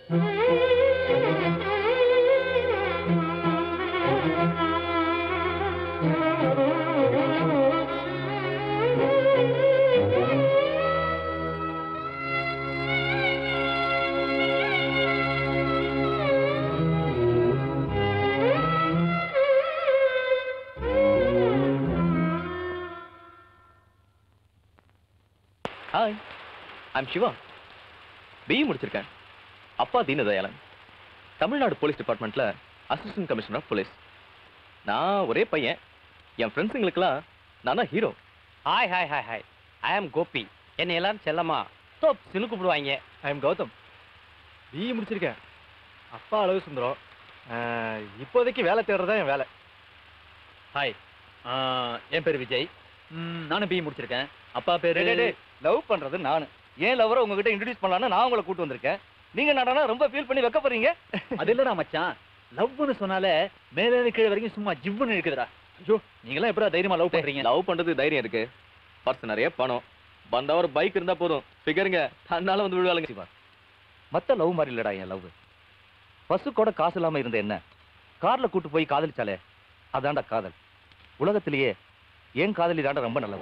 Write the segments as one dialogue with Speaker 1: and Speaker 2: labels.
Speaker 1: Hi I'm Siva B முடிச்சிருக்கேன் அப்பா Deenadayalan Tamil Nadu police டிபார்ட்மெண்ட்ல அசிஸ்டன்ட் கமிஷனர் ஆஃப் போலீஸ் நான் ஒரே பையன் என் ஃப்ரெண்ட்ஸுங்களுக்கெல்லாம் நான் தான் hero
Speaker 2: hi hi hi hi I am Gopi என்னை எல்லாரும் செல்லமா தோப் சினு கூப்பிடுவாங்க
Speaker 3: ஐ எம் கௌதம் பிஇ முடிச்சிருக்கேன் அப்பா அழகு சுந்தரம் அஹ், இப்போதைக்கு வேலை தேடுறதா என் வேலை
Speaker 1: ஹாய் என் பேர் விஜய் ம், நானும் பிஇ முடிச்சிருக்கேன் அப்பா பேரு
Speaker 3: லவ் பண்றது நானு ஏன் லவரை உங்ககிட்ட இன்ட்ரடியூஸ் பண்ணலாம்னு நான் உங்களை கூட்டு வந்திருக்கேன் நீங்க நடனா ரொம்ப ஃபீல் பண்ணி வைக்க போறீங்க
Speaker 1: அது இல்லடா மச்சான் லவ்னு சொன்னாலே மேல இருந்து கீழே வரைக்கும் சும்மா ஜிவ்வுன்னு இருக்குதுடா ஐயோ நீங்களாம் எப்படா தைரியமா லவ் பண்றீங்க
Speaker 4: லவ் பண்றது தைரியம் இருக்கு பர்ஸ் நிறைய பணம் வந்தா ஒரு பைக் இருந்தா போதும் ஃபிகருங்க தன்னால வந்து விழுவாளுங்க சிவா
Speaker 3: மத்த லவ் மாதிரி இல்லடா என் லவ் பஸ்ஸு கூட காசு இல்லாம இருந்த என்ன கார்ல கூட்டு போய் காதலிச்சாலே அதான்டா காதல் உலகத்திலேயே ஏன் காதலி தாண்டா ரொம்ப நல்லது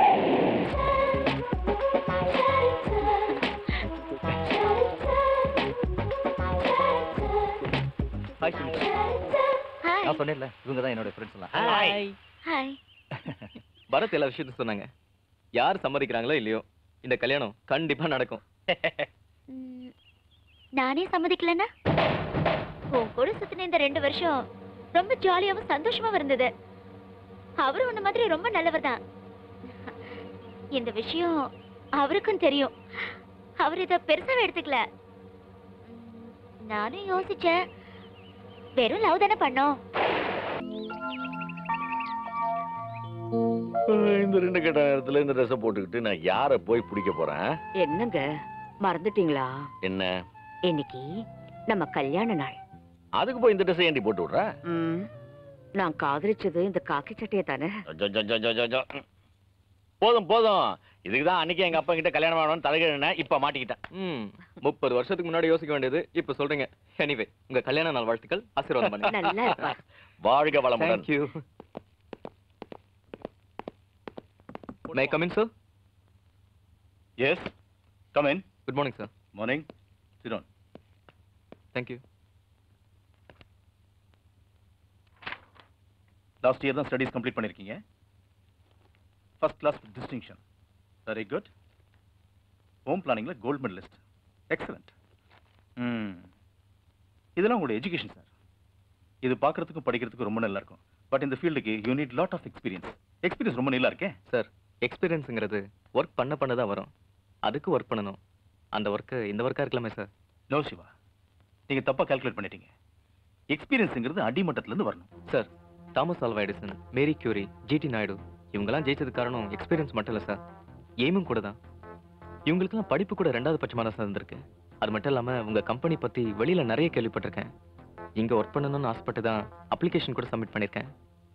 Speaker 3: ஹாய் சுனிதா
Speaker 5: ஹாய்
Speaker 3: நான் சொன்னேன்ல இவங்க தான் என்னோட ஃப்ரெண்ட்ஸ் எல்லாம்
Speaker 2: ஹாய்
Speaker 5: ஹாய்
Speaker 4: பரத் எல்லா விஷயத்தையும் சொன்னாங்க யார் சம்மதிக்கிறாங்களோ இல்லையோ இந்த கல்யாணம் கண்டிப்பா நடக்கும்
Speaker 5: ம், நானே சம்மதிக்கலன்னா உன் கூட சுத்தின இந்த ரெண்டு வருஷம் ரொம்ப ஜாலியாவும் சந்தோஷமாவும் இருந்தது அவரு உன்ன மாதிரி ரொம்ப நல்லவர் தான் இந்த விஷயம் அவருக்கும் தெரியும் அவர் இத பெருசாவே எடுத்துக்கல ம், நானும் யோசிச்சேன் வெறும் லவ் தானே பண்ணோம்
Speaker 6: இந்த ரெண்டு கெட்ட நேரத்துல இந்த ட்ரெஸ்ஸை போட்டுக்கிட்டு நான் யாரை போய் பிடிக்க போறேன்
Speaker 7: என்னங்க மறந்துட்டீங்களா
Speaker 6: என்ன
Speaker 7: இன்னைக்கு நம்ம கல்யாண நாள்
Speaker 6: அதுக்கு போய் இந்த ட்ரெஸ்ஸை ஏண்டி போட்டு விடுற
Speaker 7: ம், நான் காதலிச்சது இந்த காக்கி சட்டையை தானே
Speaker 6: ஜோ, ஜோ, ஜோ, ஜோ, ஜோ, ஜோ. ம். போதும் போதும் இதுக்கு தான் அன்னைக்கு எங்க அப்பா கிட்ட கல்யாணம் பண்ணணும்னு தலைகிழன இப்ப மாட்டிக்கிட்டேன்
Speaker 4: ம் முப்பது வருஷத்துக்கு முன்னாடி யோசிக்க வேண்டியது இப்ப சொல்றீங்க எனிவே உங்க கல்யாண நாள் வாழ்த்துக்கள் ஆசீர்வாதம் பண்ணுங்க
Speaker 7: நல்லா இருப்பார்
Speaker 6: வாழ்க வளமுடன்
Speaker 4: thank you may come in sir
Speaker 3: yes come in
Speaker 4: good morning sir
Speaker 3: morning சிரோன்
Speaker 4: தேங்க்யூ
Speaker 3: லாஸ்ட் இயர் தான் ஸ்டடீஸ் கம்ப்ளீட் பண்ணிருக்கீங்க first class with distinction very good home பிளானிங்ல கோல்ட் மெடலிஸ்ட் எக்ஸலண்ட் ம் இதெல்லாம் உங்களோட எஜுகேஷன் சார் இது பார்க்கறதுக்கும் படிக்கிறதுக்கும் ரொம்ப நல்லா இருக்கும் பட் இந்த ஃபீல்டுக்கு you need lot of experience experience ரொம்ப நல்லா இருக்கே
Speaker 4: சார் எக்ஸ்பீரியன்ஸுங்கிறது ஒர்க் பண்ண பண்ண தான் வரும் அதுக்கு ஒர்க் பண்ணணும் அந்த ஒர்க்கு இந்த ஒர்க்காக இருக்கலாமே சார்
Speaker 3: நோ சிவா நீங்க தப்பா கால்குலேட் பண்ணிட்டீங்க எக்ஸ்பீரியன்ஸுங்கிறது அடிமட்டத்துல இருந்து வரணும்
Speaker 4: sir Thomas Alva Edison Marie Curie G D Naidu இவங்கெல்லாம் ஜெயிச்சதுக்கு காரணம் எக்ஸ்பீரியன்ஸ் மட்டும் இல்லை சார் எய்மும் கூட தான் இவங்களுக்குலாம் படிப்பு கூட ரெண்டாவது பட்சமான சார் இருந்திருக்கு அது மட்டும் இல்லாமல் உங்கள் கம்பெனி பற்றி வெளியில் நிறைய கேள்விப்பட்டிருக்கேன் இங்கே ஒர்க் பண்ணணும்னு ஆசைப்பட்டு தான் அப்ளிகேஷன் கூட சப்மிட் பண்ணியிருக்கேன்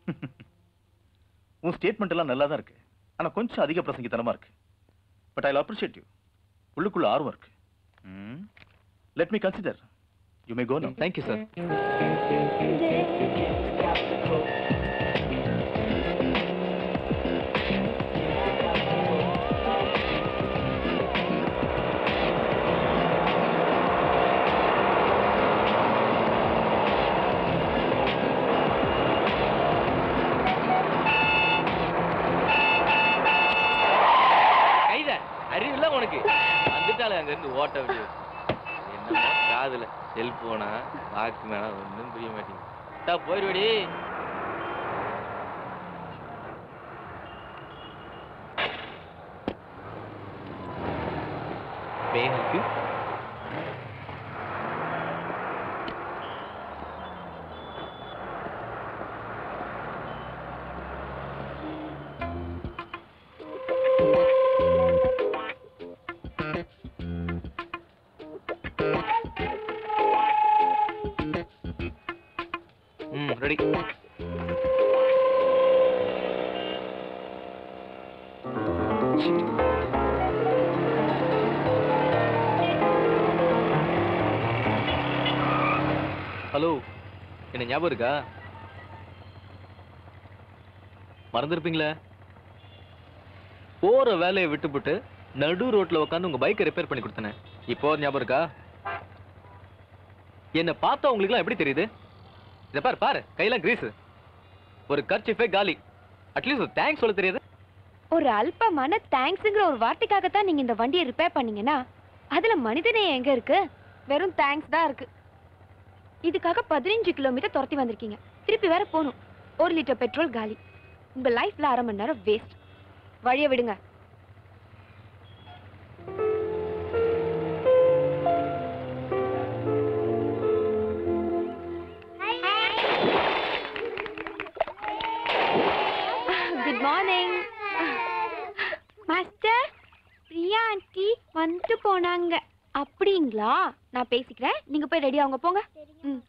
Speaker 3: உன் ஸ்டேட்மெண்ட் எல்லாம் நல்லா தான் இருக்கு ஆனா கொஞ்சம் அதிக பிரசங்கித்தனமா இருக்கு பட் ஐ அப்ரிஷியேட் யூ உள்ளுக்குள்ள ஆர்வம் இருக்கு let me consider you may go no
Speaker 4: thank you sir
Speaker 2: கைத
Speaker 4: அறிவில்ல உனக்கு வந்துட்டாலே அங்கேருந்து ஓட்ட அப்படியே என்னமோ காதுல செல்போனா வாக்கு மேல ஒன்றும் புரிய மாட்டேங்குது போயிடுவடி May I help you? ம் ரெடி ஹலோ என்ன ஞாபகம் இருக்கா மறந்துருப்பீங்களே போற வேலையை விட்டுப்புட்டு நடு ரோட்ல உட்காந்து உங்க பைக்கை ரிப்பேர் பண்ணி கொடுத்தனே இப்போ ஒரு ஞாபகம் இருக்கா என்ன பார்த்தா உங்களுக்குலாம் எப்படி தெரியுது இதை பாரு பாரு கையெல்லாம் கிரீஸ் ஒரு கர்ச்சிஃபே காலி அட்லீஸ்ட் ஒரு தேங்க்ஸ் சொல்ல தெரியுது
Speaker 8: ஒரு அல்பமான தேங்க்ஸ்ங்கிற ஒரு வார்த்தைக்காகத்தான் நீங்க இந்த வண்டியை ரிப்பேர் பண்ணீங்கன்னா அதுல மனிதநேயம் எங்க இருக்கு வெறும் தேங்க்ஸ் தான் இருக்கு இதுக்காக பதினஞ்சு கிலோமீட்டர் துரத்தி வந்திருக்கீங்க திருப்பி வேற போகணும் ஒரு லிட்டர் பெட்ரோல் காலி உங்க லைஃப்ல அரை மணி நேரம் வேஸ்ட் வழிய விடுங்க good morning master Priya aunty வந்துட்டு போனாங்க அப்படிங்களா நான் பேசிக்கிறேன் நீங்க போய் ரெடி ஆகுங்க போங்க ம்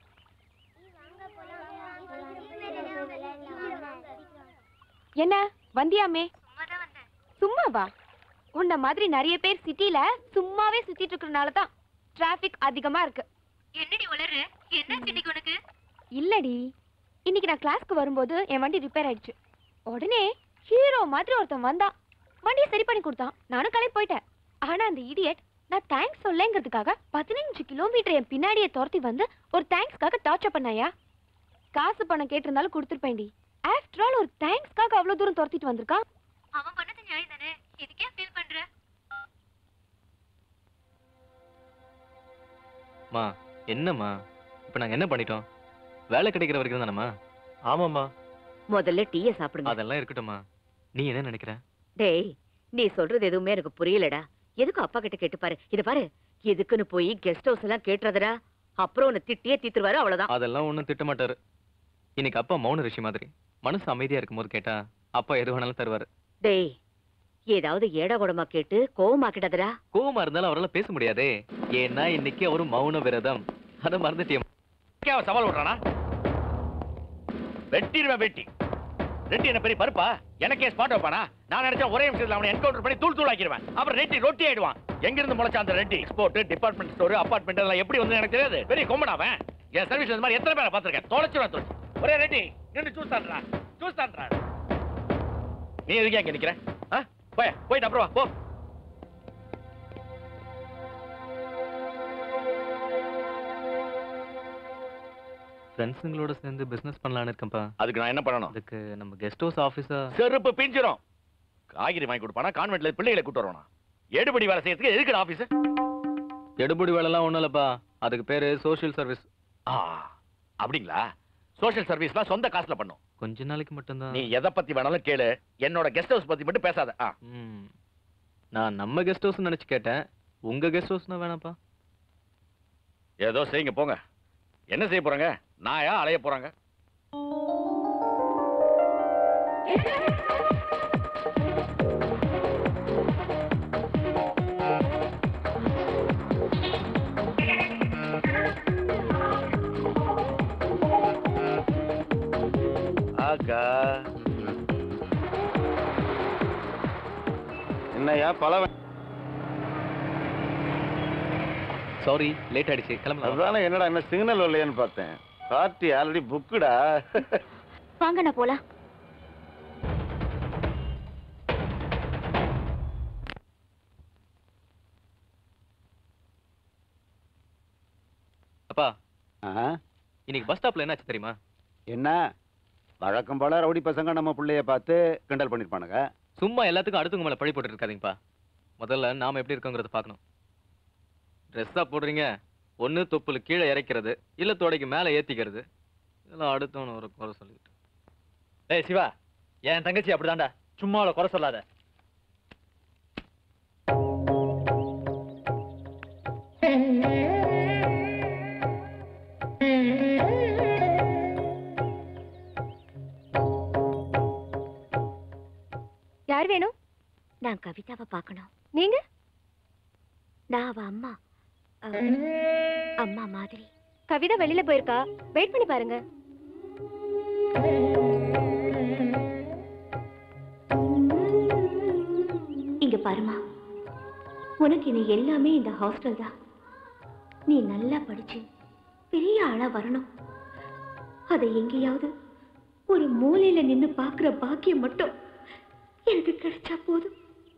Speaker 8: என்ன வந்தியாமே சும்மாவா உன்ன மாதிரி நிறைய பேர் சிட்டில சும்மாவே சுத்திட்டு இருக்கறனால தான் டிராபிக் அதிகமா இருக்கு என்னடி உளறு என்ன சிட்டிக்கு உனக்கு இல்லடி இன்னைக்கு நான் கிளாஸ்க்கு வரும்போது என் வண்டி ரிப்பேர் ஆயிடுச்சு உடனே ஹீரோ மாதிரி ஒருத்தன் வந்தான் வண்டியை சரி பண்ணி கொடுத்தான் நானும் கிளம்பி போயிட்டேன் ஆனா அந்த இடியட் நான் தேங்க்ஸ் சொல்லேங்கிறதுக்காக பதினஞ்சு கிலோமீட்டர் என் பின்னாடியே துரத்தி வந்து ஒரு தேங்க்ஸ்க்காக டார்ச்சர் பண்ணாயா காசு பணம் கேட்டிருந்தாலும் கொடுத்துருப்பேன்டி ஆஃப்டர் ஆல் ஒரு தேங்க்ஸ்க்காக அவ்வளவு தூரம் துரத்திட்டு வந்திருக்கான் அவன் பண்ணது நியாயம் தானே இதுக்கே ஃபீல் பண்ற
Speaker 4: மா என்னம்மா இப்போ நாங்க என்ன பண்ணிட்டோம் வேலை கிடைக்கிற வரைக்கும் தானம்மா
Speaker 1: ஆமாம்மா
Speaker 7: முதல்ல டீயை சாப்பிடுங்க
Speaker 4: அதெல்லாம் இருக்கட்டும்மா நீ என்ன நினைக்கிற
Speaker 7: டேய் நீ சொல்றது எதுவுமே எனக்கு புரியலடா எதுக்கு அப்பா கிட்ட கேட்டு பாரு இத பாரு எதுக்குன்னு போய் கெஸ்ட் ஹவுஸ் எல்லாம் கேட்டுறதுடா அப்புறம் உன்னை திட்டியே தீத்துருவாரு அவ்வளவுதான்
Speaker 4: அதெல்லாம் ஒன்றும் திட்ட மாட்டாரு இன்னைக்கு அப்பா மௌன ரிஷி மாதிரி மனசு அமைதியா இருக்கும்போது கேட்டா அப்பா எது வேணாலும் தருவாரு
Speaker 7: டேய் ஏதாவது ஏடா கூடமா கேட்டு கோவமாக்கிடாதடா
Speaker 4: கோவமா இருந்தாலும் அவரால் பேச முடியாதே ஏன்னா இன்னைக்கு அவரு மௌன விரதம் அதை மறந்துட்டியம்
Speaker 6: அவன் சவால் விடுறானா வெட்டிடுவேன் வெட்டி ரெட்டி என்ன பெரிய பருப்பா எனக்கே ஸ்பாட் வைப்பானா நான் நினைச்சா ஒரே நிமிஷத்துல அவனை என்கவுண்டர் பண்ணி தூள் தூள் ஆக்கிடுவேன் அப்புறம் ரெட்டி ரொட்டி ஆயிடுவான் எங்க இருந்து முளைச்ச அந்த Reddy export department store apartment எல்லாம் எப்படி வந்து எனக்கு தெரியாது பெரிய கொம்பனாவன் என் சர்வீஸ் இந்த மாதிரி எத்தனை பேரை பார்த்திருக்கேன் தொலைச்சிருவேன் தொலைச்சு ஒரே ரெட்டி நின்று சூஸ் தான்றா சூஸ் தான்றா நீ எதுக்கு அங்க நிக்கிற ஆ? போய் போயிட்டு அப்புறம் வா, போ
Speaker 4: ஃப்ரெண்ட்ஸுங்களோட சேர்ந்து பிசினஸ் பண்ணலான்னு இருக்கேன்ப்பா
Speaker 6: அதுக்கு நான் என்ன பண்ணணும்
Speaker 4: அதுக்கு நம்ம கெஸ்ட் ஹவுஸ் ஆஃபீஸா
Speaker 6: செருப்பு பிஞ்சிரும் காய்கறி வாங்கி கொடுப்பானா கான்வென்ட்ல பிள்ளைகளை கூட்டு வரணும் எடுபடி வேலை செய்யறதுக்கு எதுக்கு ஆபீஸ்
Speaker 4: எடுபடி வேலைலாம் ஒன்றும் இல்லைப்பா அதுக்கு பேரு சோஷியல் சர்வீஸ்
Speaker 6: ஆ அப்படிங்களா சோஷியல் சர்வீஸ்லாம் சொந்த காசுல பண்ணும்
Speaker 4: கொஞ்ச நாளைக்கு மட்டும்தான்
Speaker 6: நீ எதை பத்தி வேணாலும் கேளு என்னோட கெஸ்ட் ஹவுஸ் பத்தி மட்டும் பேசாத ஆ
Speaker 4: ம். நான் நம்ம கெஸ்ட் ஹவுஸ் நினைச்சு கேட்டேன் உங்க கெஸ்ட் ஹவுஸ்னா வேணாப்பா
Speaker 6: ஏதோ செய்யுங்க போங்க என்ன செய்ய போறாங்க நாயா அலைய போறாங்க ஆகா
Speaker 3: என்னையா பல
Speaker 4: சாரி லேட் ஆயிடுச்சு கிளம்பலாம்
Speaker 3: அதுதானே என்னடா என்ன சிக்னல் இல்லையான்னு பார்த்தேன் பார்ட்டி ஆல்ரெடி புக்குடா
Speaker 5: வாங்க நான் போலாம்
Speaker 4: அப்பா
Speaker 3: ஆஹா,
Speaker 4: இன்னைக்கு பஸ் ஸ்டாப்ல என்னாச்சு தெரியுமா
Speaker 3: என்ன வழக்கம் போல ரவுடி பசங்க நம்ம பிள்ளைய பார்த்து கிண்டல் பண்ணிருப்பானுங்க
Speaker 4: சும்மா எல்லாத்துக்கும் அடுத்தவங்க மேல பழி போட்டு இருக்காதீங்கப்பா முதல்ல நாம எப்படி இருக்கோங்கிறத பார்க்கணும் ட்ரெஸ்ஸா போடுறீங்க ஒண்ணு தொப்புல கீழே இறக்கிறது இல்ல தொடைக்கு மேல ஏத்திக்கிறது இதெல்லாம் அடுத்தவன ஒரு குறை சொல்லிட்டு
Speaker 1: ஏய் சிவா என் தங்கச்சி அப்படிதான்டா சும்மா அவளை குறை சொல்லாத
Speaker 8: யார் வேணும்
Speaker 5: நான் கவிதாவை பார்க்கணும்
Speaker 8: நீங்க
Speaker 5: நான் அவ அம்மா அவ அம்மா மாதிரி
Speaker 8: கவிதா வெளியில போயிருக்கா வெயிட் பண்ணி பாருங்க
Speaker 5: இங்க பாருமா உனக்கு இனி எல்லாமே இந்த ஹாஸ்டல் தான் நீ நல்லா படிச்சு
Speaker 9: பெரிய ஆளா வரணும் அதை எங்கேயாவது ஒரு மூலையில நின்னு பாக்குற பாக்கியம் மட்டும் எனக்கு கிடைச்சா போதும்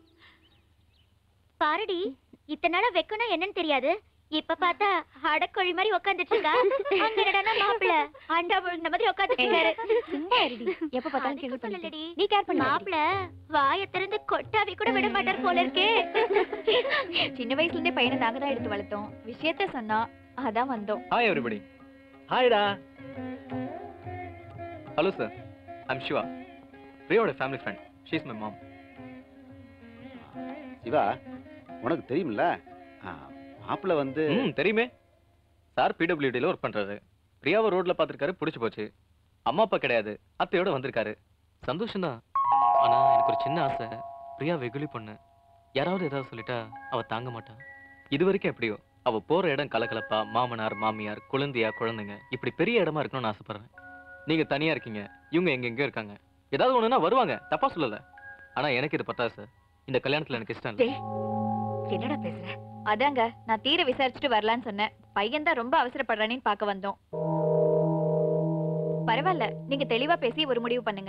Speaker 5: பாருடி இத்தனை நாளா வெக்கணும் என்னன்னு தெரியாது இப்ப பார்த்தா அடக்கொழி மாதிரி உட்காந்துட்டு இருக்கா அங்க என்னடா மாப்பிள அண்டா விழுந்த மாதிரி உட்காந்துட்டு இருக்காரு
Speaker 8: சும்மா இருடி எப்ப பார்த்தாலும்
Speaker 5: அதுக்கு
Speaker 8: கிண்டல் பண்ணிட்டு.
Speaker 5: சொல்லலடி.
Speaker 8: நீ கேர் பண்ண
Speaker 5: மாப்பிள வாயை திறந்து கொட்டாவி கூட விட மாட்டார் போல இருக்கே
Speaker 8: சின்ன வயசுல இருந்தே பையனை நாங்க தான் எடுத்து வளர்த்தோம் விஷயத்த சொன்னா அதான் வந்தோம்
Speaker 4: ஹாய் எவ்ரிபடி
Speaker 6: ஹாய்டா
Speaker 4: ஹலோ சார் ஐம் சிவா பிரியாவோட family friend she's my mom
Speaker 10: Shiva உனக்கு தெரியுமில்ல மாப்பிள்ள வந்து
Speaker 4: ம் தெரியுமே சார் பிடபிள்யூடியில் ஒர்க் பண்றாரு பிரியாவை ரோட்ல பார்த்திருக்காரு பிடிச்சி போச்சு அம்மா அப்பா கிடையாது அத்தையோட வந்திருக்காரு சந்தோஷம் தான் ஆனா எனக்கு ஒரு சின்ன ஆசை பிரியா வெகுளி பொண்ணு யாராவது ஏதாவது சொல்லிட்டா அவ தாங்க மாட்டா இது வரைக்கும் எப்படியோ அவ போற இடம் கலகலப்பா மாமனார் மாமியார் குழந்தையா குழந்தைங்க இப்படி பெரிய இடமா இருக்கணும்னு ஆசைப்படுறேன் நீங்க தனியா இருக்கீங்க இவங்க எங்க எங்க இருக்காங்க ஏதாவது ஒண்ணுனா வருவாங்க தப்பா சொல்லல ஆனா எனக்கு இது பத்தாது சார் இந்த கல்யாணத்துல எனக்கு இஷ்டம் இல்லை
Speaker 7: டேய், என்னடா பேசுற
Speaker 8: அதாங்க நான் தீர விசாரிச்சுட்டு வரலான்னு சொன்னேன் பையன் தான் ரொம்ப அவசரப்படுறானேன்னு பார்க்க வந்தோம் பரவாயில்ல நீங்க தெளிவா பேசி ஒரு முடிவு பண்ணுங்க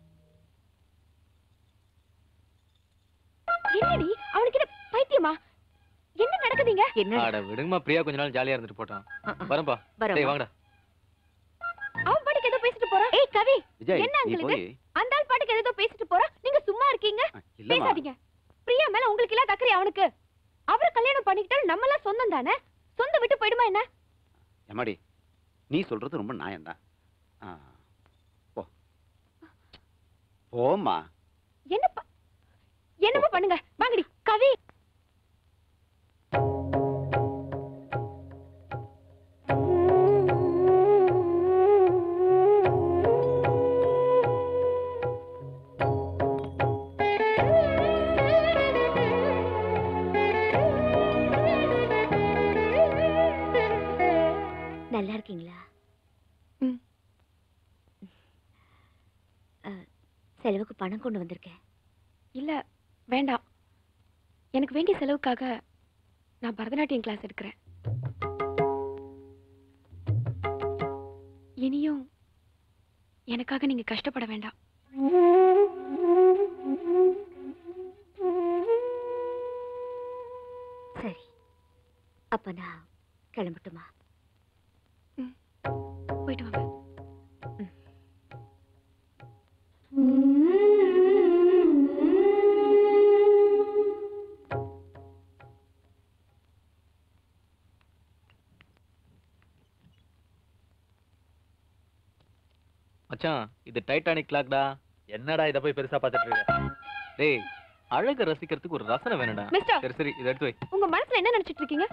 Speaker 8: என்னடி அவனுக்கு என்ன பைத்தியமா என்ன நடக்குதுங்க
Speaker 7: என்ன
Speaker 4: ஆட விடுங்கம்மா பிரியா கொஞ்ச நாள் ஜாலியா இருந்துட்டு போட்டான் வரேன்பா
Speaker 7: வரேன்
Speaker 4: டேய் வாங்கடா
Speaker 8: அவன் பாட்டுக்கு ஏதோ பேசிட்டு போறான் ஏய் கவி
Speaker 10: விஜய்
Speaker 8: என்ன
Speaker 10: நீ
Speaker 8: uncle
Speaker 10: போய்
Speaker 8: அந்த ஆள் பாட்டுக்கு ஏதோ பேசிட்டு போறான் நீங்க சும்மா இருக்கீங்க
Speaker 10: இல்லம்மா
Speaker 8: பேசாதீங்க பிரியா மேல உங்களுக்கு எல்லாம் தக்கறை அவனுக்கு அவரை கல்யாணம் பண்ணிக்கிட்டாலும் நம்ம எல்லாம் சொந்தம் தானே சொந்த விட்டு போயிடுமா என்ன
Speaker 10: எம்மாடி நீ சொல்றது ரொம்ப நியாயம்தான் ஆ, போ போம்மா
Speaker 8: என்ன ப- என்னமோ பண்ணுங்க வாங்கடி கவி
Speaker 9: நல்லா இருக்கீங்களா
Speaker 8: ம்.
Speaker 9: அஹ், செலவுக்கு பணம் கொண்டு வந்திருக்கேன்
Speaker 8: இல்ல வேண்டாம் எனக்கு வேண்டிய செலவுக்காக நான் பரதநாட்டியம் கிளாஸ் எடுக்கிறேன் இனியும் எனக்காக நீங்க கஷ்டப்பட வேண்டாம்
Speaker 9: சரி அப்ப நான் கிளம்பட்டுமா
Speaker 8: போயிட்டு வாங்க
Speaker 4: மச்சான் இது டைட்டானிக் கிளாக்டா
Speaker 6: என்னடா இதை போய் பெருசா பார்த்துட்டு இருக்க
Speaker 4: டேய் அழக ரசிக்கிறதுக்கு ஒரு ரசனை வேணும்டா
Speaker 8: மிஸ்டர்
Speaker 4: சரி சரி இதை எடுத்து வை
Speaker 8: உங்க மனசுல என்ன நினைச்சிட்டு இருக்கீங்க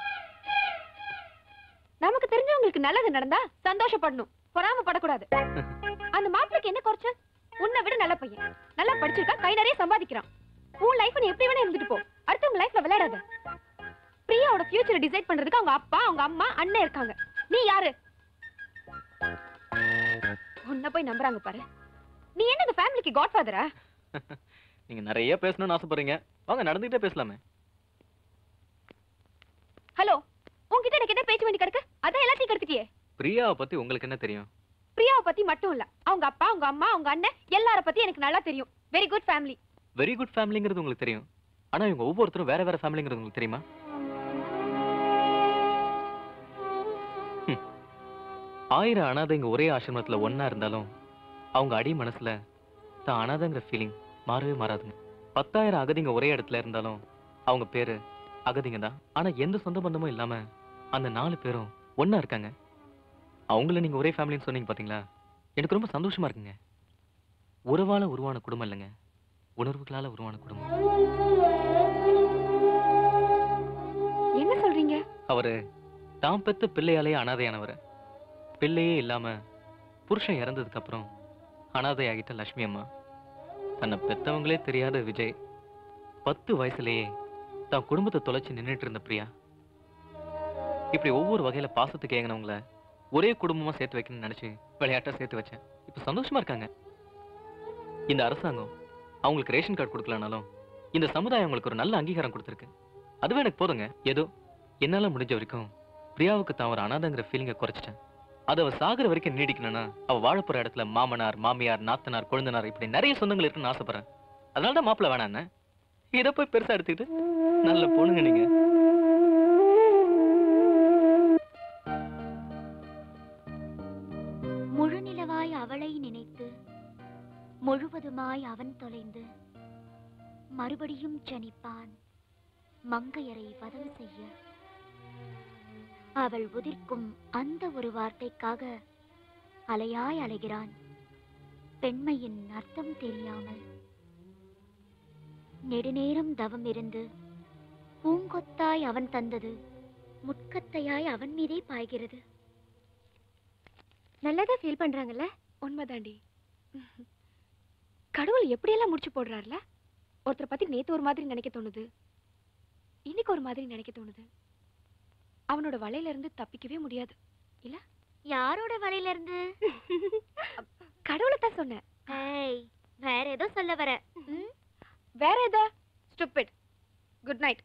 Speaker 8: நமக்கு தெரிஞ்சவங்களுக்கு நல்லது நடந்தா சந்தோஷப்படணும் பொறாமப்படக்கூடாது அந்த மாப்பிளைக்கு என்ன குறைச்சல் உன்னை விட நல்ல பையன் நல்லா படிச்சிருக்கா கை நிறைய சம்பாதிக்கிறான் உன் லைஃப் நீ எப்படி வேணா இருந்துட்டு போ அடுத்தவங்க லைஃப்ல விளையாடாத பிரியாவோட ஃபியூச்சரை டிசைட் பண்றதுக்கு அவங்க அப்பா அவங்க அம்மா அண்ணன் இருக்காங்க நீ யாரு உன்னை போய் நம்புறாங்க பாரு நீ என்ன இந்த ஃபேமிலிக்கு காட்ஃபாதரா
Speaker 4: நீங்க நிறைய பேசணும்னு ஆசைப்படுறீங்க வாங்க நடந்துகிட்டே பேசலாமே
Speaker 8: ஹலோ உன்கிட்ட எனக்கு என்ன பேச்சு வேண்டி கிடக்கு அதான் எல்லாத்தையும் கெடுத்துட்டியே
Speaker 4: பிரியாவை பத்தி உங்களுக்கு என்ன தெரியும்
Speaker 8: பிரியாவை பத்தி மட்டும் இல்ல அவங்க அப்பா அவங்க அம்மா அவங்க அண்ணன் எல்லார பத்தி எனக்கு நல்லா தெரியும் very good family
Speaker 4: very good ஃபேமிலிங்கிறது உங்களுக்கு தெரியும் ஆனா இவங்க ஒவ்வொருத்தரும் வேற வேற ஃபேமிலிங்கிறது உங்களுக்கு தெரியுமா ஹம். ஆயிரம் அனாதைங்க ஒரே ஆசிரமத்துல ஒண்ணா இருந்தாலும் அவங்க அடி மனசுல தான் அனாதைங்கிற ஃபீலிங் மாறவே மாறாதுங்க பத்தாயிரம் அகதிங்க ஒரே இடத்துல இருந்தாலும் அவங்க பேரு அகதிங்க தான் ஆனா எந்த சொந்த பந்தமும் இல்லாம அந்த நாலு பேரும் ஒண்ணா இருக்காங்க அவங்கள நீங்க ஒரே ஃபேமிலின்னு சொன்னீங்க பாத்தீங்களா எனக்கு ரொம்ப சந்தோஷமா இருக்குங்க உறவால உருவான குடும்பம் இல்லைங்க உணர்வுகளால உருவான குடும்பம்
Speaker 8: என்ன சொல்றீங்க
Speaker 4: அவரு தான் பெத்த பிள்ளையாலேயே அனாதையானவர் பிள்ளையே இல்லாம புருஷன் இறந்ததுக்கு அப்புறம் அனாதையாகிட்ட லட்சுமி அம்மா தன்னை பெத்தவங்களே தெரியாத விஜய் பத்து வயசுலயே தான் குடும்பத்தை தொலைச்சு நின்னுட்டு இருந்த பிரியா இப்படி ஒவ்வொரு வகையில பாசத்துக்கு ஏங்கினவங்கள ஒரே குடும்பமா சேர்த்து வைக்கணும்னு நினைச்சு விளையாட்டா சேர்த்து வச்சேன் இப்ப சந்தோஷமா இருக்காங்க இந்த அரசாங்கம் அவங்களுக்கு ரேஷன் கார்டு கொடுக்கலனாலும் இந்த சமுதாயம் அவங்களுக்கு ஒரு நல்ல அங்கீகாரம் கொடுத்துருக்கு அதுவே எனக்கு போதுங்க ஏதோ என்னால முடிஞ்ச வரைக்கும் பிரியாவுக்கு தான் ஒரு அனாதைங்கிற ஃபீலிங்கை குறைச்சிட்டேன் அது அவ சாகுற வரைக்கும் நீடிக்கணும்னா அவ வாழ போற இடத்துல மாமனார் மாமியார் நாத்தனார் கொழுந்தனார் இப்படி நிறைய சொந்தங்கள் இருக்குன்னு ஆசைப்படுறேன் அதனால தான் மாப்பிள்ள வேணான்னு இதை போய் பெருசா எடுத்துக்கிட்டு நல்ல பொண்ணுங்க நீங்க
Speaker 5: முழுநிலவாய் அவளை நினைத்து முழுவதுமாய் அவன் தொலைந்து மறுபடியும் ஜனிப்பான் மங்கையரை வதம் செய்ய அவள் உதிர்க்கும் அந்த ஒரு வார்த்தைக்காக அலையாய் அலைகிறான் பெண்மையின் அர்த்தம் தெரியாமல் நெடுநேரம் தவம் இருந்து பூங்கொத்தாய் அவன் தந்தது முட்கத்தையாய் அவன் மீதே பாய்கிறது
Speaker 8: நல்லதா ஃபீல் பண்றாங்கல்ல உண்மைதாண்டி கடவுள் எப்படியெல்லாம் முடிச்சு போடுறாருல ஒருத்தரை பத்தி நேத்து ஒரு மாதிரி நினைக்க தோணுது இன்னைக்கு ஒரு மாதிரி நினைக்க தோணுது அவனோட வலையில இருந்து தப்பிக்கவே முடியாது
Speaker 5: யாரோட வலையில இருந்து
Speaker 8: கடவுளை தான் சொன்னேன்
Speaker 5: ஏய் வேற ஏதோ சொல்ல வர ம்?
Speaker 8: வேற எதா ஸ்டூபிட் குட் நைட்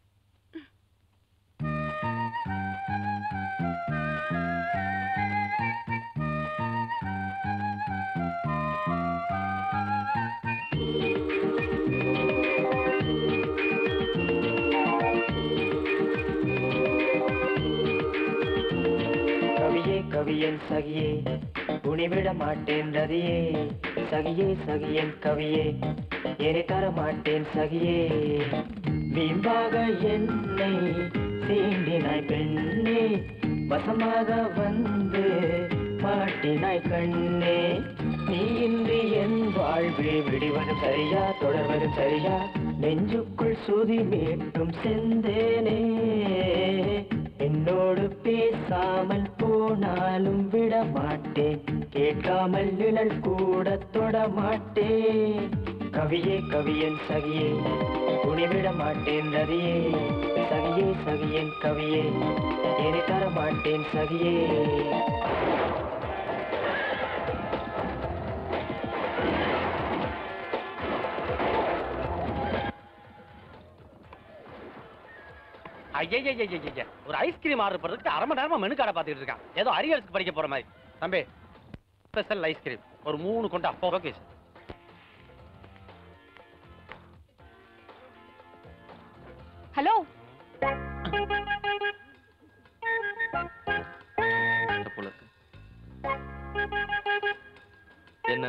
Speaker 11: கவியே கவியன் சகியே உனிவிட மாட்டேன் ரதியே சகியே சகியன் கவியே என்னை தர மாட்டேன் சகியே வீம்பாக என்னை சீண்டினாய் பெண்ணே வசமாக வந்து மாட்டினாய் கண்ணே நீ இன்றி என் வாழ்வே விடுவதும் சரியா தொடர்வதும் சரியா நெஞ்சுக்குள் சுதி மீட்டும் செந்தேனே என்னோடு பேசாமல் போனாலும் விட மாட்டேன் கேட்காமல் நிழல் கூட தொட மாட்டேன் கவியே கவியன் சகியே துணிவிட மாட்டேன் ரதியே சகியே சகியன் கவியே என்னை தர மாட்டேன் சகியே
Speaker 2: ஐயய்யய்யய்யய்ய ஒரு ஐஸ்கிரீம் ஆர்டர் பண்றதுக்கு அரை மணி நேரமா மெனு கார்டை பார்த்துட்டு இருக்கான் ஏதோ அரியல்ஸ்க்கு படிக்க போற மாதிரி தம்பி ஸ்பெஷல் ஐஸ்கிரீம் ஒரு மூணு கொண்டா ஓகே சார்
Speaker 8: ஹலோ
Speaker 4: போல இருக்கு என்ன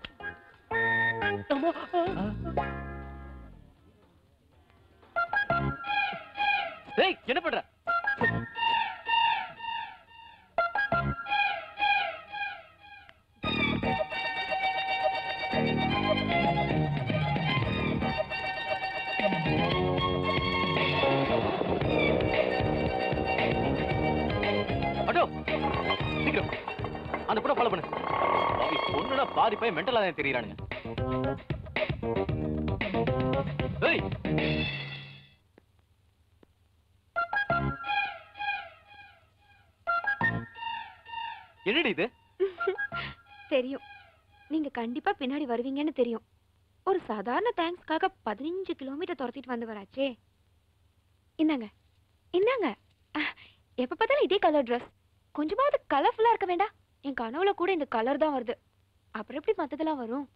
Speaker 2: ஏய் என்ன பண்ற
Speaker 4: அடோ சீக்கிரம் அந்த பொண்ணை ஃபாலோ பண்ணு பாவி பொண்ணுனா பாதி பையன் மென்டலா தான் தெரியறானுங்க ஏய் என்னடி இது
Speaker 8: தெரியும் நீங்க கண்டிப்பா பின்னாடி வருவீங்கன்னு தெரியும் ஒரு சாதாரண தேங்க்ஸ்க்காக பதினஞ்சு கிலோமீட்டர் துரத்திட்டு வந்தவராச்சே இந்தாங்க இந்தாங்க அஹ், எப்ப பார்த்தாலும் இதே கலர் ட்ரெஸ் கொஞ்சமாவது கலர்ஃபுல்லா இருக்க வேண்டாம் என் கனவுல கூட இந்த கலர் தான் வருது அப்புறம் எப்படி மத்ததெல்லாம் வரும்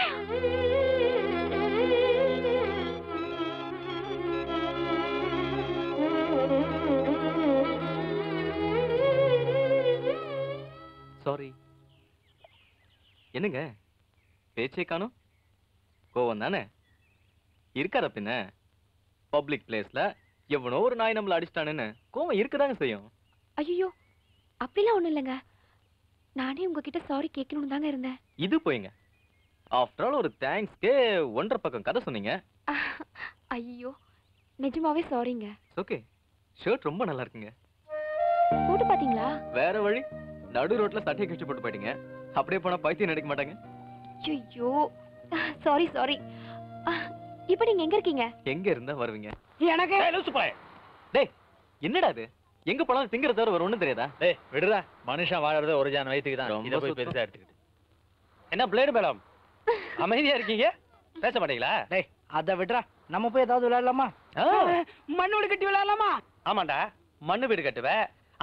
Speaker 4: சாரி என்னங்க பேச்சே காணோம் கோவம் தானே இருக்காத பின்ன பப்ளிக் பிளேஸ்ல எவனோ ஒரு நாய் நம்மள அடிச்சிட்டானுன்னு கோவம் இருக்கதாங்க செய்யும்
Speaker 8: ஐயோ அப்படிலாம் ஒண்ணும் இல்லைங்க நானே உங்ககிட்ட சாரி கேட்கணும்னு தாங்க இருந்தேன்
Speaker 4: இது போயிங்க ஆஃப்டர் ஆல் ஒரு தேங்க்ஸ்க்கே ஒன்றரை பக்கம் கதை சொன்னீங்க
Speaker 8: அஹ், ஐயோ நிஜமாவே சாரிங்க
Speaker 4: ஓகே ஷர்ட் ரொம்ப நல்லா இருக்குங்க
Speaker 8: போட்டு பாத்தீங்களா
Speaker 4: வேற வழி நடு ரோட்ல சட்டையை கிழிச்சு போட்டு போயிட்டீங்க அப்படியே போனா பைத்தியம் நடிக்க மாட்டாங்க
Speaker 8: ஐயோ சாரி சாரி இப்போ நீங்க எங்க இருக்கீங்க
Speaker 4: எங்க இருந்தா வருவீங்க
Speaker 2: எனக்கு லூசு பாய்
Speaker 4: டேய் என்னடா இது எங்க போனாலும் திங்கிற தவிர வேற ஒண்ணும் தெரியாதா
Speaker 6: டேய் விடுடா மனுஷன் வாழறது ஒரு ஜான் வயிற்றுக்கு தான்
Speaker 4: ரொம்ப
Speaker 6: இதை போய்
Speaker 4: சுத்தம்.
Speaker 6: பெருசா எடுத்துக்கிட்டு
Speaker 2: என்ன பிளேடு மேடம் அமைதியா இருக்கீங்க பேச மாட்டீங்களா
Speaker 12: டேய் அத விடுறா நம்ம போய் ஏதாவது விளையாடலாமா
Speaker 2: ஆ,
Speaker 12: மண்ணோடு கட்டி விளையாடலாமா
Speaker 2: ஆமாண்டா மண்ணு வீடு கட்டுவ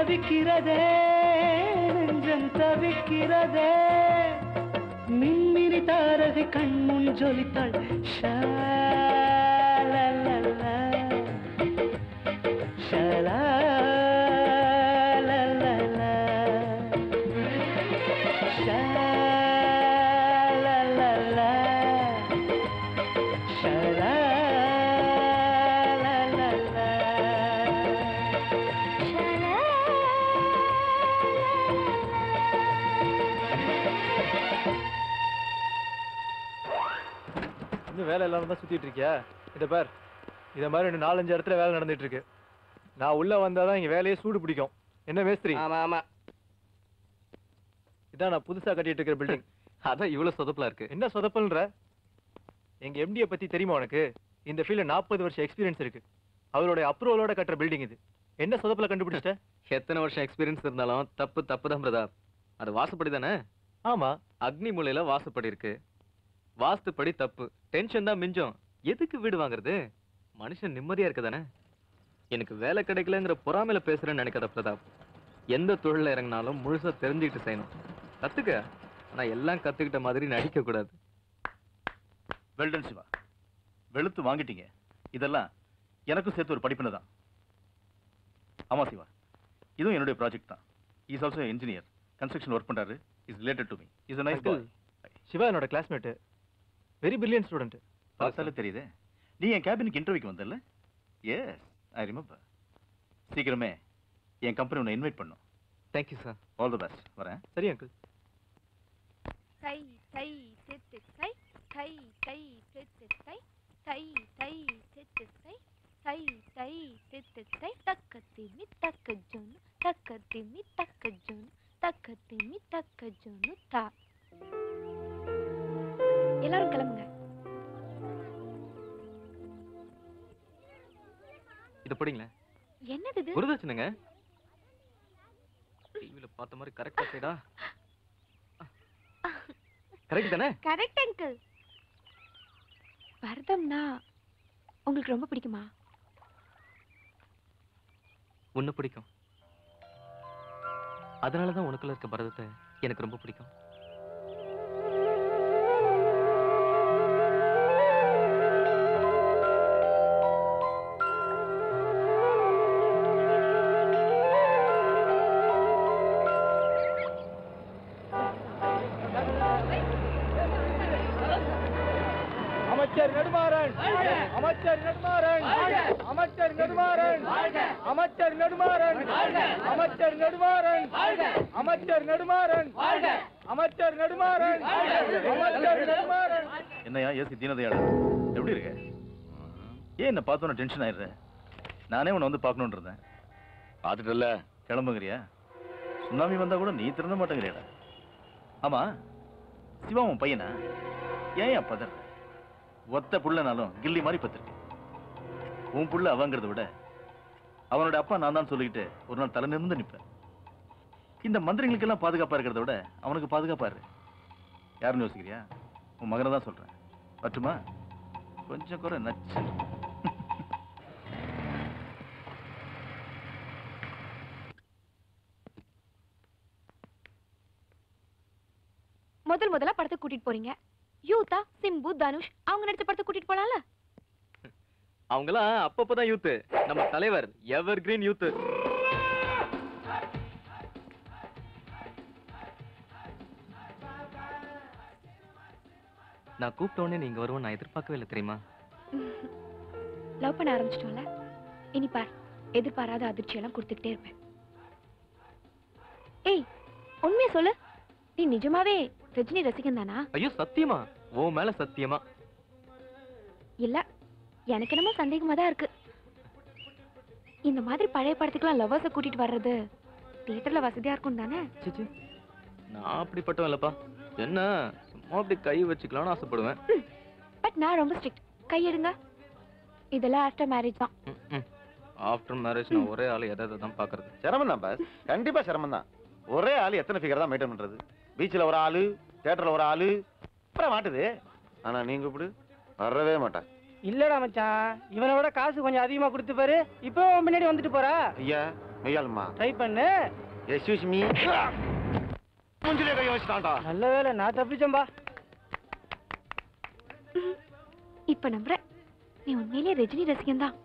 Speaker 11: தவிக்கிறதே நெஞ்சம் தவிக்கிறதே மின்மினி தாரகை கண்முன் ஜொலித்தாள் ஷாலலலா. ஷலாலலலா. ஷாலலலா. ஷலாலலலா.
Speaker 13: இன்னும் வேலை இல்லாம தான் சுத்திட்டு இருக்கியா இத பார் இத மாதிரி இன்னும் நாலஞ்சு இடத்துல வேலை நடந்துட்டு இருக்கு நான் உள்ள வந்தாதான் இங்க வேலையே சூடு பிடிக்கும் என்ன மேஸ்திரி
Speaker 12: ஆமா ஆமா
Speaker 13: இதான் நான் புதுசா கட்டிட்டு இருக்கிற பில்டிங்
Speaker 4: அதான் இவ்வளவு சொதப்பலா இருக்கு
Speaker 13: என்ன சொதப்பல்ன்ற எங்க எம்டியை பத்தி தெரியுமா உனக்கு இந்த ஃபீல்ட்ல நாற்பது வருஷம் எக்ஸ்பீரியன்ஸ் இருக்கு அவருடைய அப்ரூவலோட கட்டுற பில்டிங் இது என்ன சொதப்பல கண்டுபிடிச்சிட்ட
Speaker 4: எத்தனை வருஷம் எக்ஸ்பீரியன்ஸ் இருந்தாலும் தப்பு தப்பு தான் பிரதாப் அது வாசப்படி தானே
Speaker 13: ஆமா
Speaker 4: அக்னி மூலையில வாசப்படி இருக்கு வாஸ்துப்படி தப்பு டென்ஷன் தான் மிஞ்சம் எதுக்கு வீடு வாங்குறது மனுஷன் நிம்மதியா இருக்க தானே எனக்கு வேலை கிடைக்கலங்கிற பொறாமையில பேசுறேன்னு நினைக்காத பிரதாப் எந்த தொழில இறங்கினாலும் முழுசா தெரிஞ்சுக்கிட்டு செய்யணும் கத்துக்க ஆனா எல்லாம் கத்துக்கிட்ட மாதிரி நடிக்க கூடாது
Speaker 3: வெல்டன் சிவா வெளுத்து வாங்கிட்டீங்க இதெல்லாம் எனக்கும் சேர்த்து ஒரு படிப்பினை தான் ஆமா சிவா இதுவும் என்னுடைய ப்ராஜெக்ட் தான் is also engineer construction work பண்றாரு is related to me is a nice
Speaker 13: Uncle,
Speaker 3: boy
Speaker 13: Shiva என்னோட கிளாஸ்மேட் வெரி பிரில்லியன்ட் ஸ்டூடெண்ட்
Speaker 3: பார்த்தாலே தெரியுதே நீ என் கேபினுக்கு இன்டர்வியூக்கு வந்தல்ல எஸ் ஐ ரிமெம்பர் சீக்கிரமே என் கம்பெனி உன்னை இன்வைட் பண்ணும்
Speaker 4: thank you sir
Speaker 3: all the best வரேன்
Speaker 13: சரி அங்கிள்
Speaker 8: தை தை தித்து தை தை தை தித்து தை தை தை தித்து தை தை தை தித்து தை தக்க திமி தக்க ஜொன்னு தக்க திமி தக்க ஜொன்னு தக்க திமி தக்க ஜொன்னு தா எல்லாரும் கிளம்புங்க
Speaker 4: இத படிங்களேன்
Speaker 8: என்னது இது
Speaker 4: குருதட்சணைங்க டிவில பார்த்த மாதிரி கரெக்டா சைடா கரெக்ட் தானே
Speaker 8: கரெக்ட் அங்கிள் பரதம்னா உங்களுக்கு ரொம்ப பிடிக்குமா
Speaker 4: உன்னை பிடிக்கும் அதனால தான் உனக்குள்ள இருக்க பரதத்தை எனக்கு ரொம்ப பிடிக்கும்
Speaker 13: அமைச்சர் நெடுமாறன் அமைச்சர் நெடுமாறன் அமைச்சர் நெடுமாறன் அமைச்சர் நெடுமாறன் அமைச்சர் நெடுமாறன் அமைச்சர் நெடுமாறன் அமைச்சர் நெடுமாறன் அமைச்சர் நெடுமாறன்
Speaker 3: என்னையா ஏசி தீனதயாளன் எப்படி இருக்க ஏன் என்ன பார்த்தோன்னே டென்ஷன் ஆயிடுற நானே உன்னை வந்து பார்க்கணுன்னு இருந்தேன்
Speaker 6: பார்த்துட்டல
Speaker 3: கிளம்புங்கிறியா சுனாமி வந்தா கூட நீ திறந்த மாட்டேங்கிறியாடா ஆமா சிவா உன் பையனா ஏன் ஏன் பதற ஒத்த புள்ளனாலும் கில்லி மாதிரி பத்திருக்கு உன் புள்ள அவங்கிறத விட அவனோட அப்பா நான் தான் சொல்லிக்கிட்டு ஒரு நாள் தலை நிமிர்ந்து நிற்பேன் இந்த மந்திரிங்களுக்கெல்லாம் பாதுகாப்பா இருக்கிறத விட அவனுக்கு பாதுகாப்பா இரு யாருன்னு யோசிக்கிறியா உன் மகனை தான் சொல்றேன் பட்டுமா கொஞ்சம் குறை நச்சு
Speaker 8: முதல் முதல்ல படத்துக்கு கூட்டிட்டு போறீங்க யூதா சிம்பு தனுஷ் அவங்க நடிச்ச படத்துக்கு கூட்டிட்டு போலாம்ல
Speaker 4: அவங்களாம் அப்பப்பதான் யூத்து நம்ம தலைவர் எவர் கிரீன் யூத்து நான் கூப்பிட்ட உடனே நீங்க வருவோம் நான் எதிர்பார்க்கவே இல்லை தெரியுமா
Speaker 8: லவ் பண்ண ஆரம்பிச்சிட்டோம்ல இனி பார் எதிர்பாராத அதிர்ச்சியெல்லாம் கொடுத்துக்கிட்டே இருப்பேன் ஏய் உண்மையை சொல்லு நீ நிஜமாவே ரஜினி ரசிகன் தானா
Speaker 4: ஐயோ சத்தியமா ஓ மேல சத்தியமா
Speaker 8: இல்ல எனக்கு என்னமோ சந்தேகமா தான் இருக்கு இந்த மாதிரி பழைய படத்துக்குலாம் லவ்வர்ஸை கூட்டிட்டு வர்றது தியேட்டர்ல வசதியா இருக்கும் தானே
Speaker 4: சிச்சி நான் அப்படிப்பட்டவன் இல்லப்பா என்ன சும்மா அப்படி கை வச்சுக்கலாம்னு ஆசைப்படுவேன்
Speaker 8: பட் நான் ரொம்ப ஸ்ட்ரிக்ட் கையெடுங்க இதெல்லாம் ஆஃப்டர் மேரேஜ் தான்
Speaker 4: ஆஃப்டர் மேரேஜ் நான் ஒரே ஆள் எதை தான் பாக்குறது
Speaker 10: சிரமம் தான் பாஸ் கண்டிப்பா சிரமம் தான் ஒரே ஆள் எத்தனை ஃபிகர் தான் மெயின்டைன் பண்றது பீச்சில் ஒரு ஆளு தியேட்டர்ல ஒரு ஆளு அப்புறம் மாட்டுது ஆனா நீங்க இப்படி வரவே மாட்டேன்
Speaker 12: இல்லடா மச்சான் இவனை விட காசு கொஞ்சம் அதிகமா கொடுத்து பாரு இப்போ உன் பின்னாடி வந்துட்டு போறா
Speaker 10: ஐயா மெய்யாலுமா
Speaker 12: ட்ரை பண்ணு
Speaker 10: எஸ்யூஸ் மீ மூஞ்சிலே கை வச்சுட்டான்டா
Speaker 12: நல்ல வேலை நான் தப்பிச்சேன்பா
Speaker 8: இப்ப நம்புறேன் நீ உண்மையிலேயே ரஜினி ரசிகன் தான்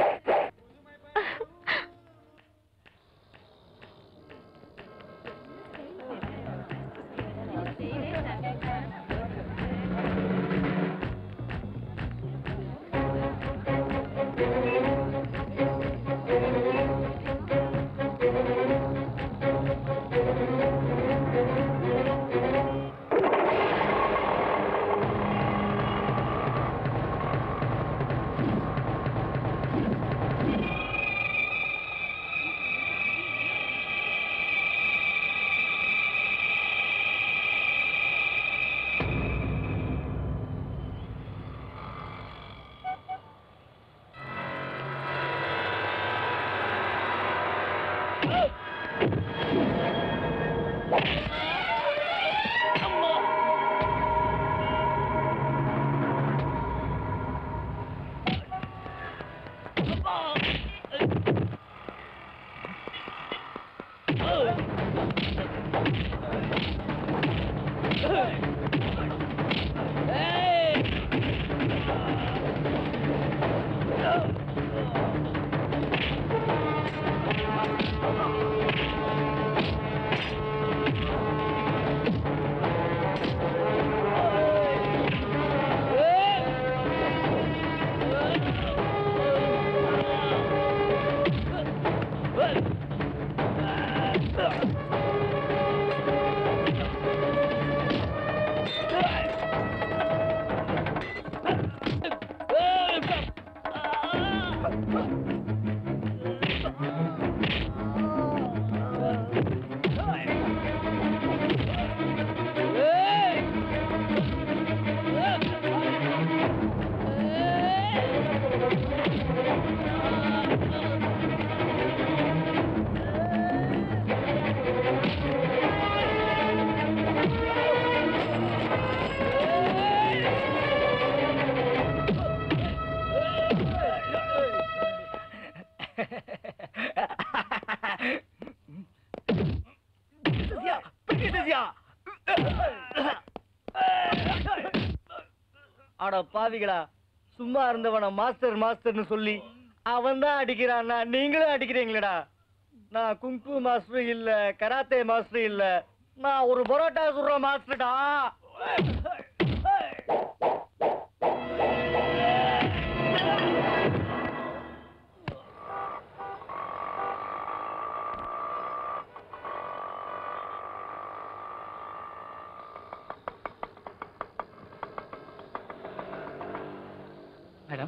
Speaker 11: அட பாவிகளா சும்மா இருந்தவன மாஸ்டர் மாஸ்டர்னு சொல்லி அவன் தான் அடிக்கிறான்னா நீங்களும் அடிக்கிறீங்களடா நான் குங்கு மாஸ்டர் இல்ல கராத்தே மாஸ்டர் இல்ல நான் ஒரு பரோட்டா சுடுற மாஸ்டர்டா
Speaker 12: மேடம்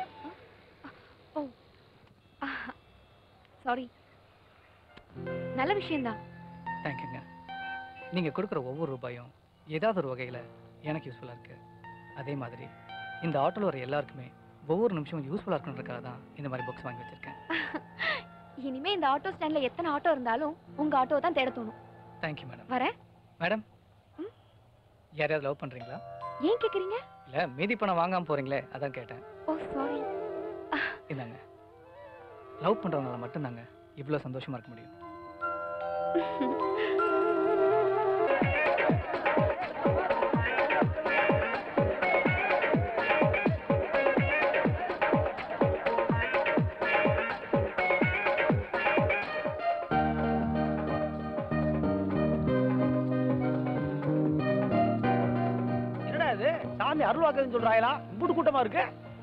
Speaker 8: சாரி நல்ல விஷயம்தான்
Speaker 12: தேங்க்யூங்க நீங்கள் கொடுக்குற ஒவ்வொரு ரூபாயும் ஏதாவது ஒரு வகையில் எனக்கு யூஸ்ஃபுல்லாக இருக்கு அதே மாதிரி இந்த ஆட்டோவில் வர எல்லாருக்குமே ஒவ்வொரு நிமிஷமும் யூஸ்ஃபுல்லாக இருக்கணுன்றக்காக தான் இந்த மாதிரி புக்ஸ் வாங்கி வச்சிருக்கேன்
Speaker 8: இனிமே இந்த ஆட்டோ ஸ்டாண்ட்ல எத்தனை ஆட்டோ இருந்தாலும் உங்க ஆட்டோ தான் தேட தோணும்
Speaker 12: தேங்க்யூ மேடம்
Speaker 8: வரேன்
Speaker 12: மேடம் யாரையாவது லவ் பண்ணுறீங்களா
Speaker 8: ஏன் கேக்குறீங்க
Speaker 12: இல்லை மீதி பணம் வாங்காமல் போகிறீங்களே அதான் கேட்டேன்
Speaker 8: ஓ சாரி
Speaker 12: இந்தாங்க லவ் பண்ணுறவங்களால மட்டும்தாங்க இவ்வளோ சந்தோஷமாக இருக்க முடியும்
Speaker 2: என்னடா இது சாமி அருள்வாக்குன்னு சொல்றாங்களா இம்புட்டு கூட்டமா இருக்கு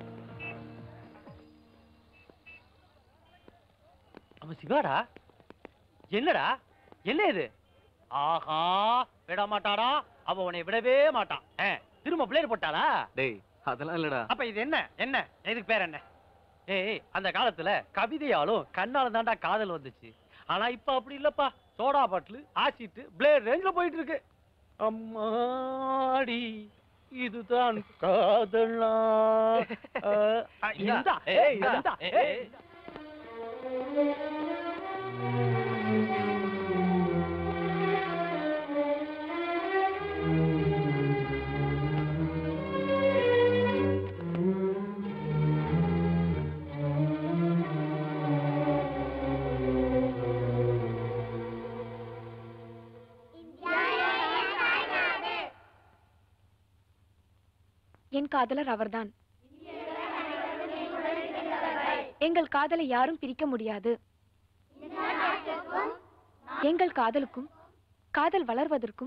Speaker 2: அவன் சிவாடா என்னடா என்ன இது ஆஹா விட மாட்டாடா அவ உன்னை விடவே மாட்டான் ஆ, திரும்ப பிளேடு போட்டாளா
Speaker 4: டேய் அதெல்லாம் இல்லடா
Speaker 2: அப்ப இது என்ன என்ன இதுக்கு பேர் என்ன ஏய் அந்த காலத்துல கவிதையாலும் கண்ணால தான்டா காதல் வந்துச்சு ஆனா இப்ப அப்படி இல்லப்பா சோடா பாட்டில் ஆசிட்டு பிளேட் ரேஞ்சில போயிட்டு இருக்கு அம்மாடி இதுதான் காதலா அஹ், அஹ், இந்தா, ஏய், இந்தா, ஏய்.
Speaker 8: என் காதலர் அவர்தான் எங்கள் காதலை யாரும் பிரிக்க முடியாது எங்கள் காதலுக்கும் காதல் வளர்வதற்கும்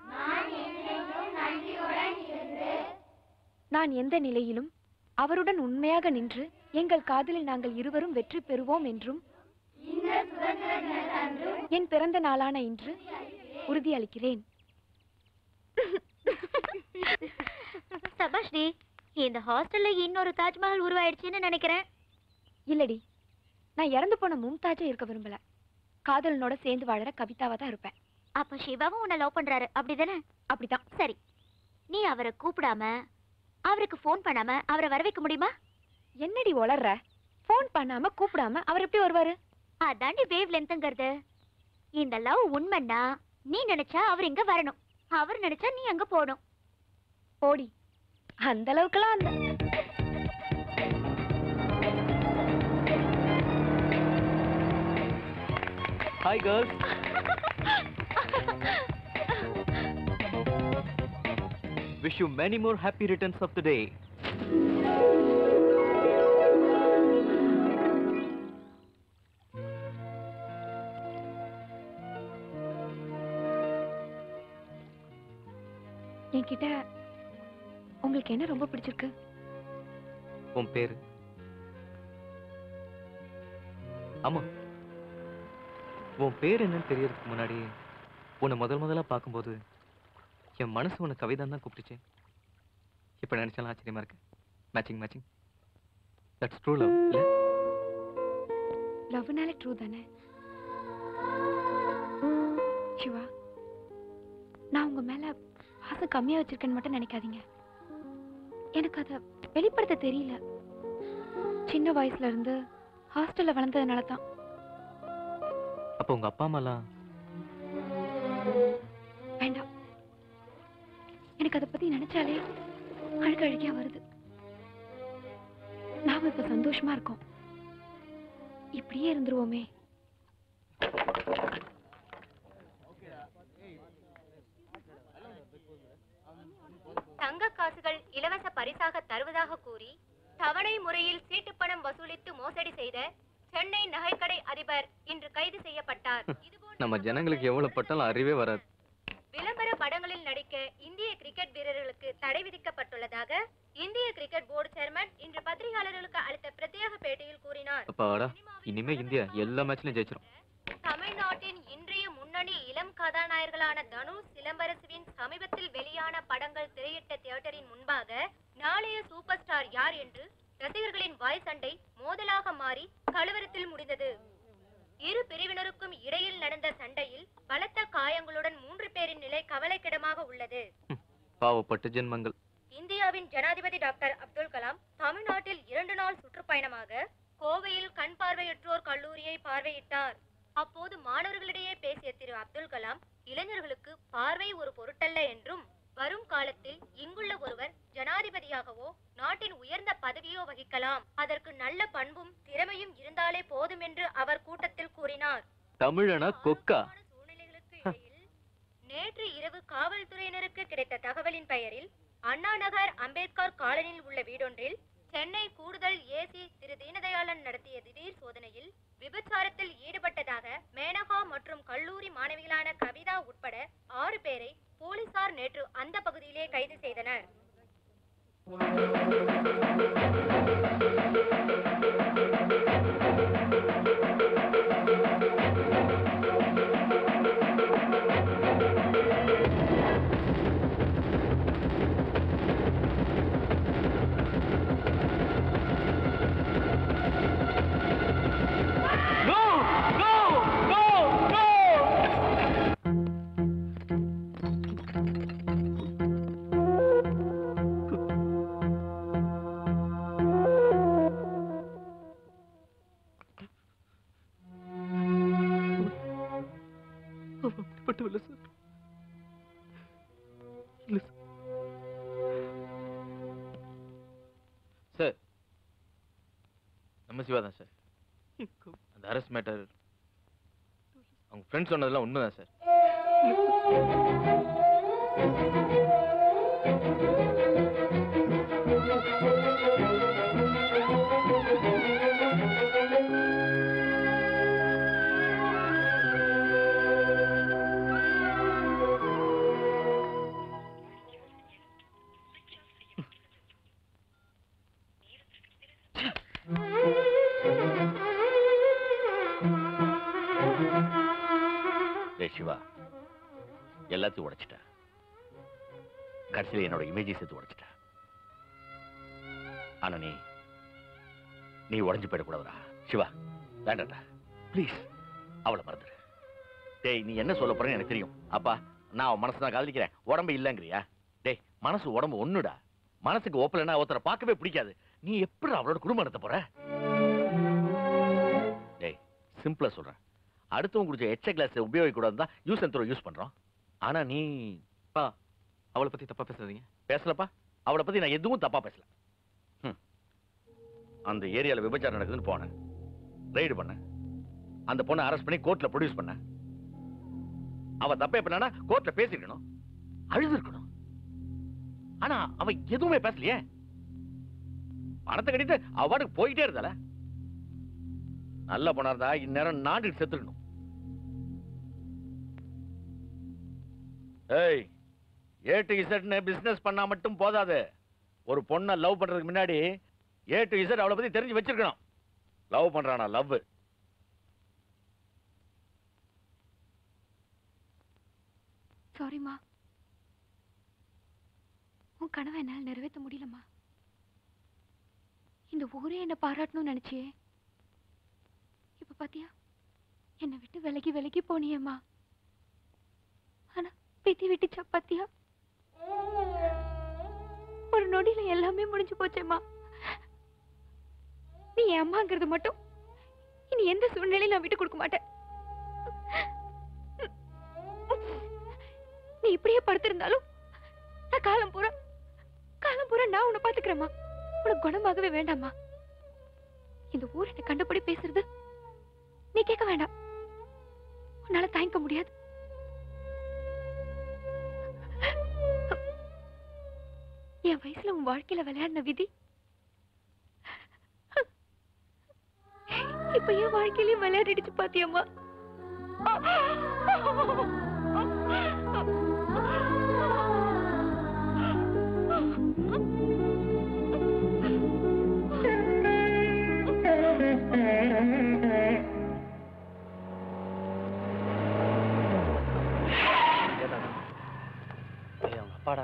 Speaker 8: நான் எந்த நிலையிலும் அவருடன் உண்மையாக நின்று எங்கள் காதலில் நாங்கள் இருவரும் வெற்றி பெறுவோம் என்றும் என் பிறந்த நாளான இன்று உறுதியளிக்கிறேன்
Speaker 5: சபாஷ்டி இந்த ஹாஸ்டல்ல இன்னொரு தாஜ்மஹால் உருவாயிடுச்சுன்னு நினைக்கிறேன்
Speaker 8: இல்லடி நான் இறந்து போன மும்தாஜா இருக்க விரும்பல காதலனோட சேர்ந்து வாழற கவிதாவா தான் இருப்பேன்
Speaker 5: அப்ப சிவாவும் உன்னை லவ் பண்றாரு அப்படிதானே
Speaker 8: அப்படிதான்
Speaker 5: சரி நீ அவரை கூப்பிடாம அவருக்கு ஃபோன் பண்ணாம அவரை வர வைக்க முடியுமா
Speaker 8: என்னடி உளர்ற ஃபோன் பண்ணாம கூப்பிடாம அவர் எப்படி வருவாரு
Speaker 5: அதாண்டி வேவ் லென்த்ங்கிறது இந்த லவ் உண்மைன்னா நீ நினைச்சா அவர் இங்க வரணும் அவர் நினைச்சா நீ அங்க போகணும்
Speaker 8: போடி அந்த அளவுக்குலாம் அந்த
Speaker 4: hi girls wish you many more happy returns of the day
Speaker 8: என்கிட்ட உங்களுக்கு என்ன ரொம்ப பிடிச்சிருக்கு
Speaker 4: உன் பேரு ஆமா உன் பேர் என்னன்னு தெரியறதுக்கு முன்னாடி உன்னை முதல் முதலா பார்க்கும்போது என் மனசு உன்னை கவிதான் தான் கூப்பிட்டுச்சு இப்ப நினைச்சாலும் ஆச்சரியமா இருக்கு matching matching that's true love இல்ல
Speaker 8: லவ்னால ட்ரூ தானே சிவா நான் உங்க மேல பாசம் கம்மியா வச்சிருக்கேன்னு மட்டும் நினைக்காதீங்க எனக்கு அதை வெளிப்படுத்த தெரியல சின்ன வயசுல இருந்து ஹாஸ்டல்ல வளர்ந்ததுனால தான்
Speaker 4: அப்ப உங்க அப்பா அம்மாலாம்
Speaker 8: வேண்டாம் எனக்கு அதை பத்தி நினைச்சாலே அழுக அழுகியா வருது நாம இப்ப சந்தோஷமா இருக்கோம் இப்படியே இருந்துருவோமே
Speaker 14: தங்க காசுகள் இலவச பரிசாக தருவதாக கூறி தவணை முறையில் சீட்டு பணம் வசூலித்து மோசடி செய்த சென்னை நகைக்கடை அதிபர் இன்று கைது செய்யப்பட்டார்
Speaker 4: நம்ம ஜனங்களுக்கு எவ்வளவு பட்டாலும் அறிவே வராது
Speaker 14: விளம்பர படங்களில் நடிக்க இந்திய கிரிக்கெட் வீரர்களுக்கு தடை விதிக்கப்பட்டுள்ளதாக இந்திய கிரிக்கெட் போர்டு சேர்மன் இன்று பத்திரிகையாளர்களுக்கு அளித்த பிரத்யேக பேட்டியில் கூறினார்
Speaker 4: அப்பாடா இனிமே இந்தியா எல்லா மேட்ச்லயும் ஜெயிச்சிரும்
Speaker 14: தமிழ்நாட்டின் இன்றைய முன்னணி இளம் கதாநாயகர்களான தனுஷ் சிலம்பரசுவின் சமீபத்தில் வெளியான படங்கள் திரையிட்ட தியேட்டரின் முன்பாக நாளைய சூப்பர் ஸ்டார் யார் என்று ரசிகர்களின் வாய் சண்டை மோதலாக மாறி கலவரத்தில் முடிந்தது இரு பிரிவினருக்கும் இடையில் நடந்த சண்டையில் பலத்த காயங்களுடன் மூன்று பேரின் நிலை கவலைக்கிடமாக உள்ளது
Speaker 4: பாவப்பட்ட ஜென்மங்கள்
Speaker 14: இந்தியாவின் ஜனாதிபதி டாக்டர் அப்துல் கலாம் தமிழ்நாட்டில் இரண்டு நாள் சுற்றுப்பயணமாக கோவையில் கண் பார்வையற்றோர் கல்லூரியை பார்வையிட்டார் அப்போது மாணவர்களிடையே பேசிய திரு அப்துல் கலாம் இளைஞர்களுக்கு பார்வை ஒரு பொருட்டல்ல என்றும் வரும் காலத்தில் இங்குள்ள ஒருவர் ஜனாதிபதியாகவோ நாட்டின் உயர்ந்த பதவியோ வகிக்கலாம் அதற்கு நல்ல பண்பும் திறமையும் இருந்தாலே போதும் என்று அவர் கூட்டத்தில் கூறினார்
Speaker 4: தமிழனா கொக்கா
Speaker 14: நேற்று இரவு காவல்துறையினருக்கு கிடைத்த தகவலின் பெயரில் அண்ணா நகர் அம்பேத்கர் காலனியில் உள்ள வீடொன்றில் சென்னை கூடுதல் ஏசி திரு தீனதயாளன் நடத்திய திடீர் சோதனையில் விபச்சாரத்தில் ஈடுபட்டதாக மேனகா மற்றும் கல்லூரி மாணவிகளான கவிதா உட்பட ஆறு பேரை போலீசார் நேற்று அந்த பகுதியிலே கைது செய்தனர்
Speaker 4: அப்படிப்பட்டவில்லை சார் இல்ல
Speaker 6: சார் நம்ம சிவா தான் சார் அந்த அரஸ்ட் மேட்டர் அவங்க ஃப்ரெண்ட்ஸ் சொன்னதெல்லாம் உண்மைதான் சார்
Speaker 4: சார்
Speaker 6: டேய் சிவா எல்லாத்தையும் உடைச்சிட்ட கடைசியில் என்னோட இமேஜை சேர்த்து உடைச்சிட்ட ஆனா நீ நீ உடைஞ்சு போயிடக்கூடாதுடா சிவா வேண்டாம்டா ப்ளீஸ் அவளை மறந்துடு டேய் நீ என்ன சொல்ல போறேன்னு எனக்கு தெரியும் அப்பா நான் அவன் மனசு தான் காதலிக்கிறேன் உடம்பு இல்லைங்கிறியா டேய் மனசு உடம்பு ஒண்ணுடா மனசுக்கு ஓப்பலன்னா ஒருத்தரை பார்க்கவே பிடிக்காது நீ எப்படி அவளோட குடும்பம் நடத்த போற டேய் சிம்பிளா சொல்றேன் அடுத்தவங்க குடிச்ச எச்ச கிளாஸ் உபயோகிக்க கூடாது தான் யூஸ் அண்ட் த்ரோ யூஸ் பண்றோம் ஆனா நீ
Speaker 4: பா அவளை பத்தி தப்பா பேசாதீங்க
Speaker 6: பேசலப்பா அவளை பத்தி நான் எதுவும் தப்பா பேசல ஹம். அந்த ஏரியால விபச்சாரம் நடக்குதுன்னு போனேன் ரைடு பண்ணேன் அந்த பொண்ணை அரெஸ்ட் பண்ணி கோர்ட்ல ப்ரொடியூஸ் பண்ணேன் அவ தப்பே பண்ணானா கோர்ட்ல பேசிருக்கணும் அழுது இருக்கணும் ஆனா அவ எதுவுமே பேசலையே பணத்தை கட்டிட்டு அவ பாட்டுக்கு போயிட்டே இருந்தால நல்ல பொண்ணா இருந்தா இந்நேரம் நாட்டுக்கு செத்துக்கணும் ஏய் ஏ டு இசட்னு பிசினஸ் பண்ணா மட்டும் போதாது ஒரு பொண்ணை லவ் பண்றதுக்கு முன்னாடி ஏ டு இசட் அவளை பத்தி தெரிஞ்சு வச்சிருக்கணும் லவ் பண்றானா லவ்
Speaker 8: சாரிம்மா உன் கனவை என்னால் நிறைவேற்ற முடியலம்மா இந்த ஊரே என்னை பாராட்டணும்னு நினைச்சியே இப்ப பாத்தியா என்னை விட்டு விலகி விலகி போனியேம்மா ஆனா பித்தி விட்டுச்சா பாத்தியா ஒரு நொடியில எல்லாமே முடிஞ்சு போச்சேம்மா நீ என் அம்மாங்கிறது மட்டும் இனி எந்த சூழ்நிலையும் நான் விட்டு கொடுக்க மாட்டேன் நீ இப்படியே படுத்திருந்தாலும் நான் காலம் பூரா காலம் பூரா நான் உன்னை பாத்துக்கிறேம்மா உனக்கு குணமாகவே வேண்டாம்மா இந்த ஊர் என்னை கண்டபடி பேசுறது நீ கேட்க வேண்டாம் உன்னால தாங்கிக்க முடியாது என் வயசுல உன் வாழ்க்கையில விளையாடின விதி இப்ப என் வாழ்க்கையிலயும் விளையாடிடுச்சு பாத்தியம்மா
Speaker 2: ஏய், அவங்க அப்பாடா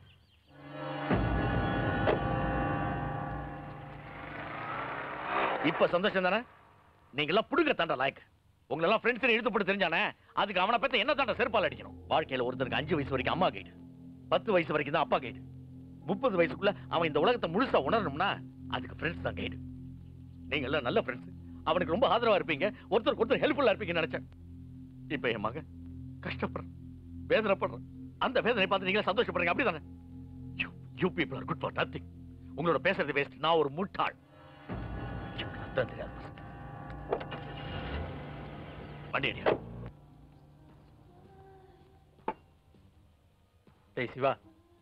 Speaker 6: இப்ப சந்தோஷம் தானே நீங்க எல்லாம் புடுங்க தாண்டா லாய்க்கு உங்களை எல்லாம் ஃப்ரெண்ட்ஸ் இழுத்து போட்டு தெரிஞ்சானே அதுக்கு அவனை பத்தி என்ன தாண்டா செருப்பால் அடிக்கணும் வாழ்க்கையில ஒருத்தருக்கு அஞ்சு வயசு வரைக்கும் அம்மா கைடு பத்து வயசு வரைக்கும் தான் அப்பா கைடு முப்பது வயசுக்குள்ள அவன் இந்த உலகத்தை முழுசா உணரணும்னா அதுக்கு ஃப்ரெண்ட்ஸ் தான் கைடு நீங்க எல்லாம் நல்ல ஃப்ரெண்ட்ஸ் அவனுக்கு ரொம்ப ஆதரவா இருப்பீங்க ஒருத்தருக்கு ஒருத்தர் ஹெல்ப்ஃபுல்லா இருப்பீங்கன்னு நினைச்சேன் இப்ப என் மகன் கஷ்டப்படுறான் வேதனைப்படுறான் அந்த வேதனை பார்த்து நீங்க சந்தோஷப்படுறீங்க அப்படிதானே you people are good for nothing உங்களோட பேசுறது வேஸ்ட் நான் ஒரு முட்டாள் எனக்கு அர்த்தம் தெரியாது வண்டி அடியா
Speaker 13: டேய் சிவா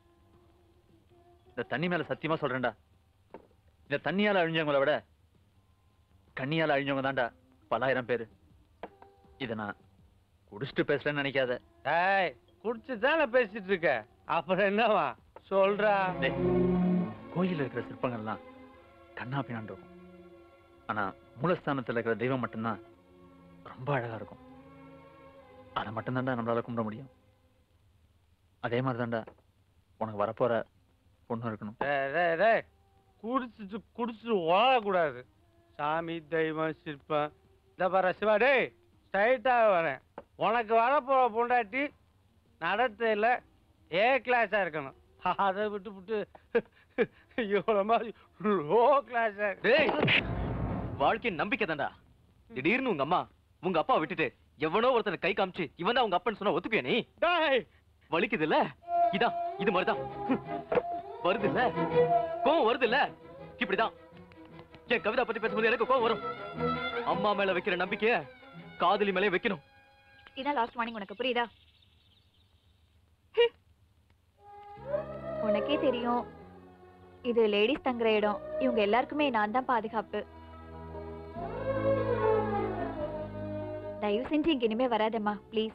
Speaker 13: இந்த தண்ணி மேல சத்தியமா சொல்றேன்டா இந்த தண்ணியால அழிஞ்சவங்கள விட கண்ணியால அழிஞ்சவங்க தான்டா பலாயிரம் பேரு இத நான் குடிச்சிட்டு பேசுறேன்னு நினைக்காத
Speaker 2: டேய் குடிச்சு தானே பேசிட்டு இருக்க அப்புறம் என்னவா சொல்றா
Speaker 13: கோயில்ல இருக்கிற சிற்பங்கள்லாம் கண்ணா பின்னான் இருக்கும் ஆனா மூலஸ்தானத்துல இருக்கிற தெய்வம் மட்டும்தான் ரொம்ப அழகா இருக்கும் அதை மட்டும்தான்டா நம்மளால கும்பிட முடியும் அதே மாதிரி தான்டா உனக்கு வரப்போற பொண்ணு இருக்கணும்
Speaker 2: டேய், டேய், டேய், குடிச்சிட்டு குடிச்சிட்டு ஓடக்கூடாது சாமி தெய்வம் சிற்பம் இந்த பாரு சிவா டேய் ஸ்ட்ரைட்டாக வரேன் உனக்கு வரப்போற பொண்டாட்டி நடத்தையில் ஏ கிளாஸாக இருக்கணும் அதை விட்டு விட்டு இவ்வளோ மாதிரி லோ கிளாஸாக
Speaker 4: டேய் வாழ்க்கையின் நம்பிக்கை தான்டா திடீர்னு உங்க அம்மா உங்க அப்பா விட்டுட்டு எவனோ ஒருத்தனை கை காமிச்சு இவன் தான் உங்க அப்பன்னு சொன்னா ஒத்துக்குவியா நீ
Speaker 2: டேய்
Speaker 4: வலிக்குது இல்ல இதான் இது மாதிரிதான் வருது இல்ல கோவம் வருது இல்ல இப்படிதான் என் கவிதா பத்தி பேசும்போது எனக்கு கோவம் வரும் அம்மா மேல வைக்கிற நம்பிக்கைய காதலி மேலே வைக்கணும்
Speaker 5: இதான் லாஸ்ட் வார்னிங் உனக்கு புரியுதா உனக்கே தெரியும் இது லேடிஸ் தங்குற இடம் இவங்க எல்லாருக்குமே நான் தான் பாதுகாப்பு தயவு செஞ்சு இங்க இனிமே வராதம்மா ப்ளீஸ்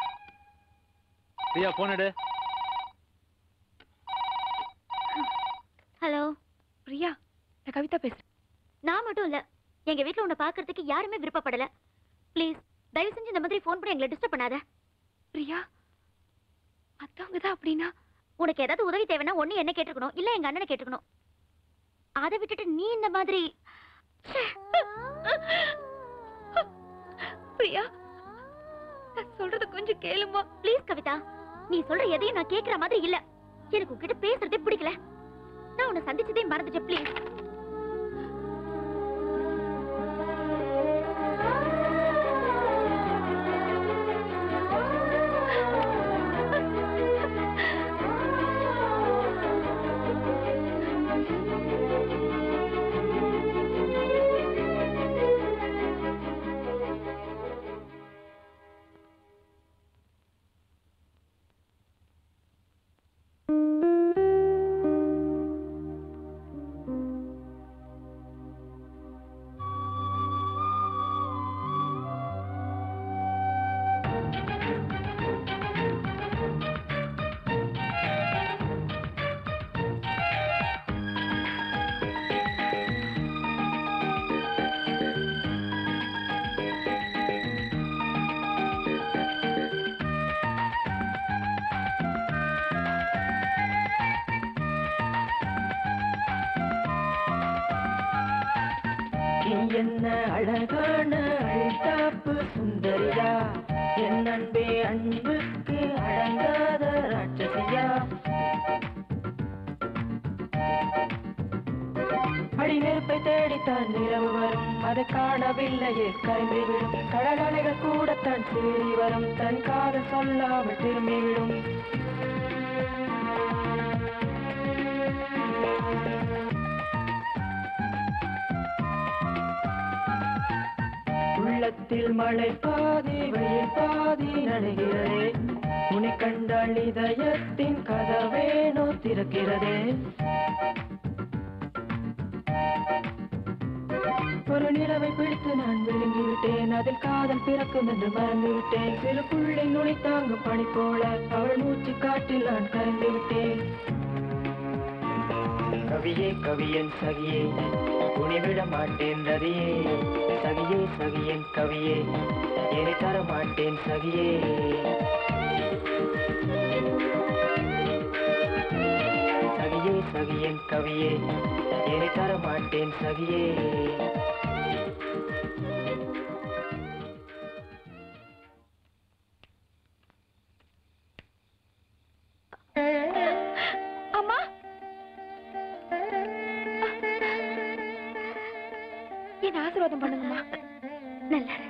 Speaker 13: பிரியா போன் எடு
Speaker 8: கவிதா பேசுறேன்
Speaker 5: நான் மட்டும் இல்ல எங்க வீட்ல உன்னை பார்க்கறதுக்கு யாருமே விருப்பப்படல ப்ளீஸ் தயவு செஞ்சு இந்த மாதிரி ஃபோன் பண்ணி எங்களை டிஸ்டர்ப் பண்ணாத
Speaker 8: பிரியா மத்தவங்க தான் அப்படின்னா
Speaker 5: உனக்கு ஏதாவது உதவி தேவைன்னா ஒண்ணு என்ன கேட்டுக்கணும் இல்ல எங்க அண்ணனை கேட்டுக்கணும் அதை விட்டுட்டு நீ இந்த மாதிரி ச்சே.
Speaker 8: பிரியா நான் சொல்றது கொஞ்சம் கேளுமா
Speaker 5: ப்ளீஸ் கவிதா நீ சொல்ற எதையும் நான் கேக்குற மாதிரி இல்ல எனக்கு உன்கிட்ட பேசுறதே பிடிக்கல நான் உன்னை சந்திச்சதே மறந்துட்டேன் ப்ளீஸ்
Speaker 15: நீ என்ன அழகான அழ்தாப்பு சுந்தரியா என் அன்பே அன்புக்கு அடங்காத ராட்சசியா அடி நெருப்பை தேடித்தான் நிலவு வரும் அதை காணவில்லையே கரைந்து விடும் கடலலைகள் கூடத்தான் சீறி வரும் தன் காதல் சொல்லாமல் திரும்பிவிடும் உள்ளத்தில் மழை பாதி வெயில் பாதி நனைகிறதே உன்னை கண்டால் இதயத்தின் கதவேனோ திறக்கிறதே ஒரு நிலவை பிடித்து நான் விழுங்கி விட்டேன் அதில் காதல் பிறக்கும் என்று மறந்து விட்டேன் சிறு புள்ளை நுனி தாங்கும் பனி போல அவள் மூச்சு காட்டில் நான் கரைந்து விட்டேன் கவியே கவியன் சகியே உனி விட மாட்டேன் ரதியே சகியே சகியன் கவியே என்னை தர மாட்டேன் சகியே சகியே சகியன் கவியே என்னை தர மாட்டேன் சகியே
Speaker 8: அம்மா என்ன ஆசீர்வாதம் பண்ணுங்கம்மா
Speaker 5: நல்லா இரு.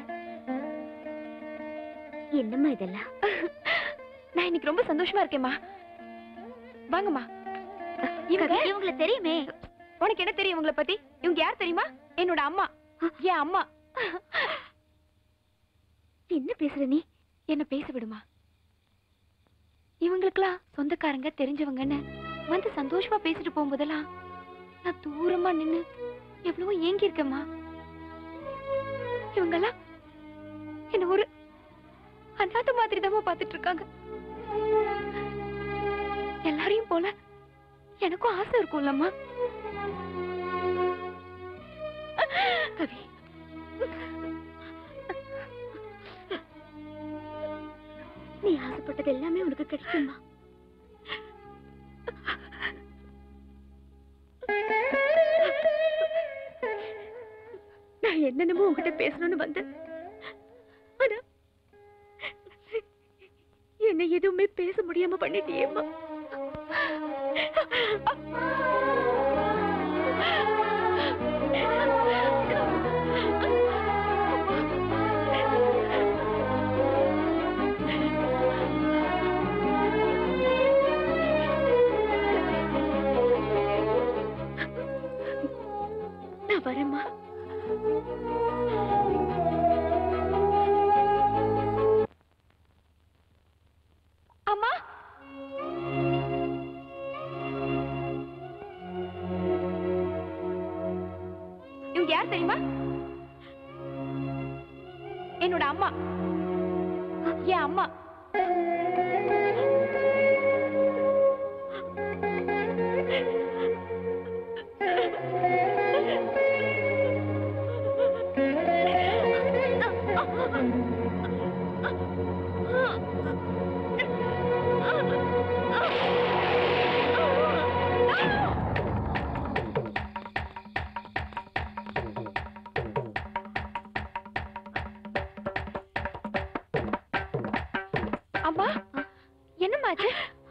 Speaker 5: என்னம்மா இதெல்லாம்
Speaker 8: நான் இன்னைக்கு ரொம்ப சந்தோஷமா இருக்கேம்மா வாங்கம்மா இவங்க
Speaker 5: இவங்கள தெரியுமே
Speaker 8: உனக்கு என்ன தெரியும் இவங்கள பத்தி இவங்க யார் தெரியுமா என்னோட அம்மா என் அம்மா
Speaker 5: என்ன பேசுற நீ
Speaker 8: என்ன பேச விடுமா இவங்களுக்கெல்லாம் சொந்தக்காரங்க தெரிஞ்சவங்கன்னு வந்து சந்தோஷமா பேசிட்டு போகும்போதெல்லாம் நான் தூரமா நின்னு எவ்வளவோ ஏங்கி இருக்கேம்மா இவங்கெல்லாம் என்ன ஒரு அநாத மாதிரி தான் பார்த்துட்டு இருக்காங்க எல்லாரையும் போல எனக்கும் ஆசை இருக்கும்லம்மா
Speaker 5: கவி நீ ஆசைப்பட்டது எல்லாமே உனக்கு கிடைக்குமா நான் என்னென்னமோ உங்ககிட்ட பேசணும்னு வந்தேன் ஆனா என்ன எதுவுமே பேச முடியாம பண்ணிட்டியேம்மா நான் வரேம்மா
Speaker 8: அம்மா இவங்க யார் தெரியுமா என்னோட அம்மா என் அம்மா என்னமாச்சு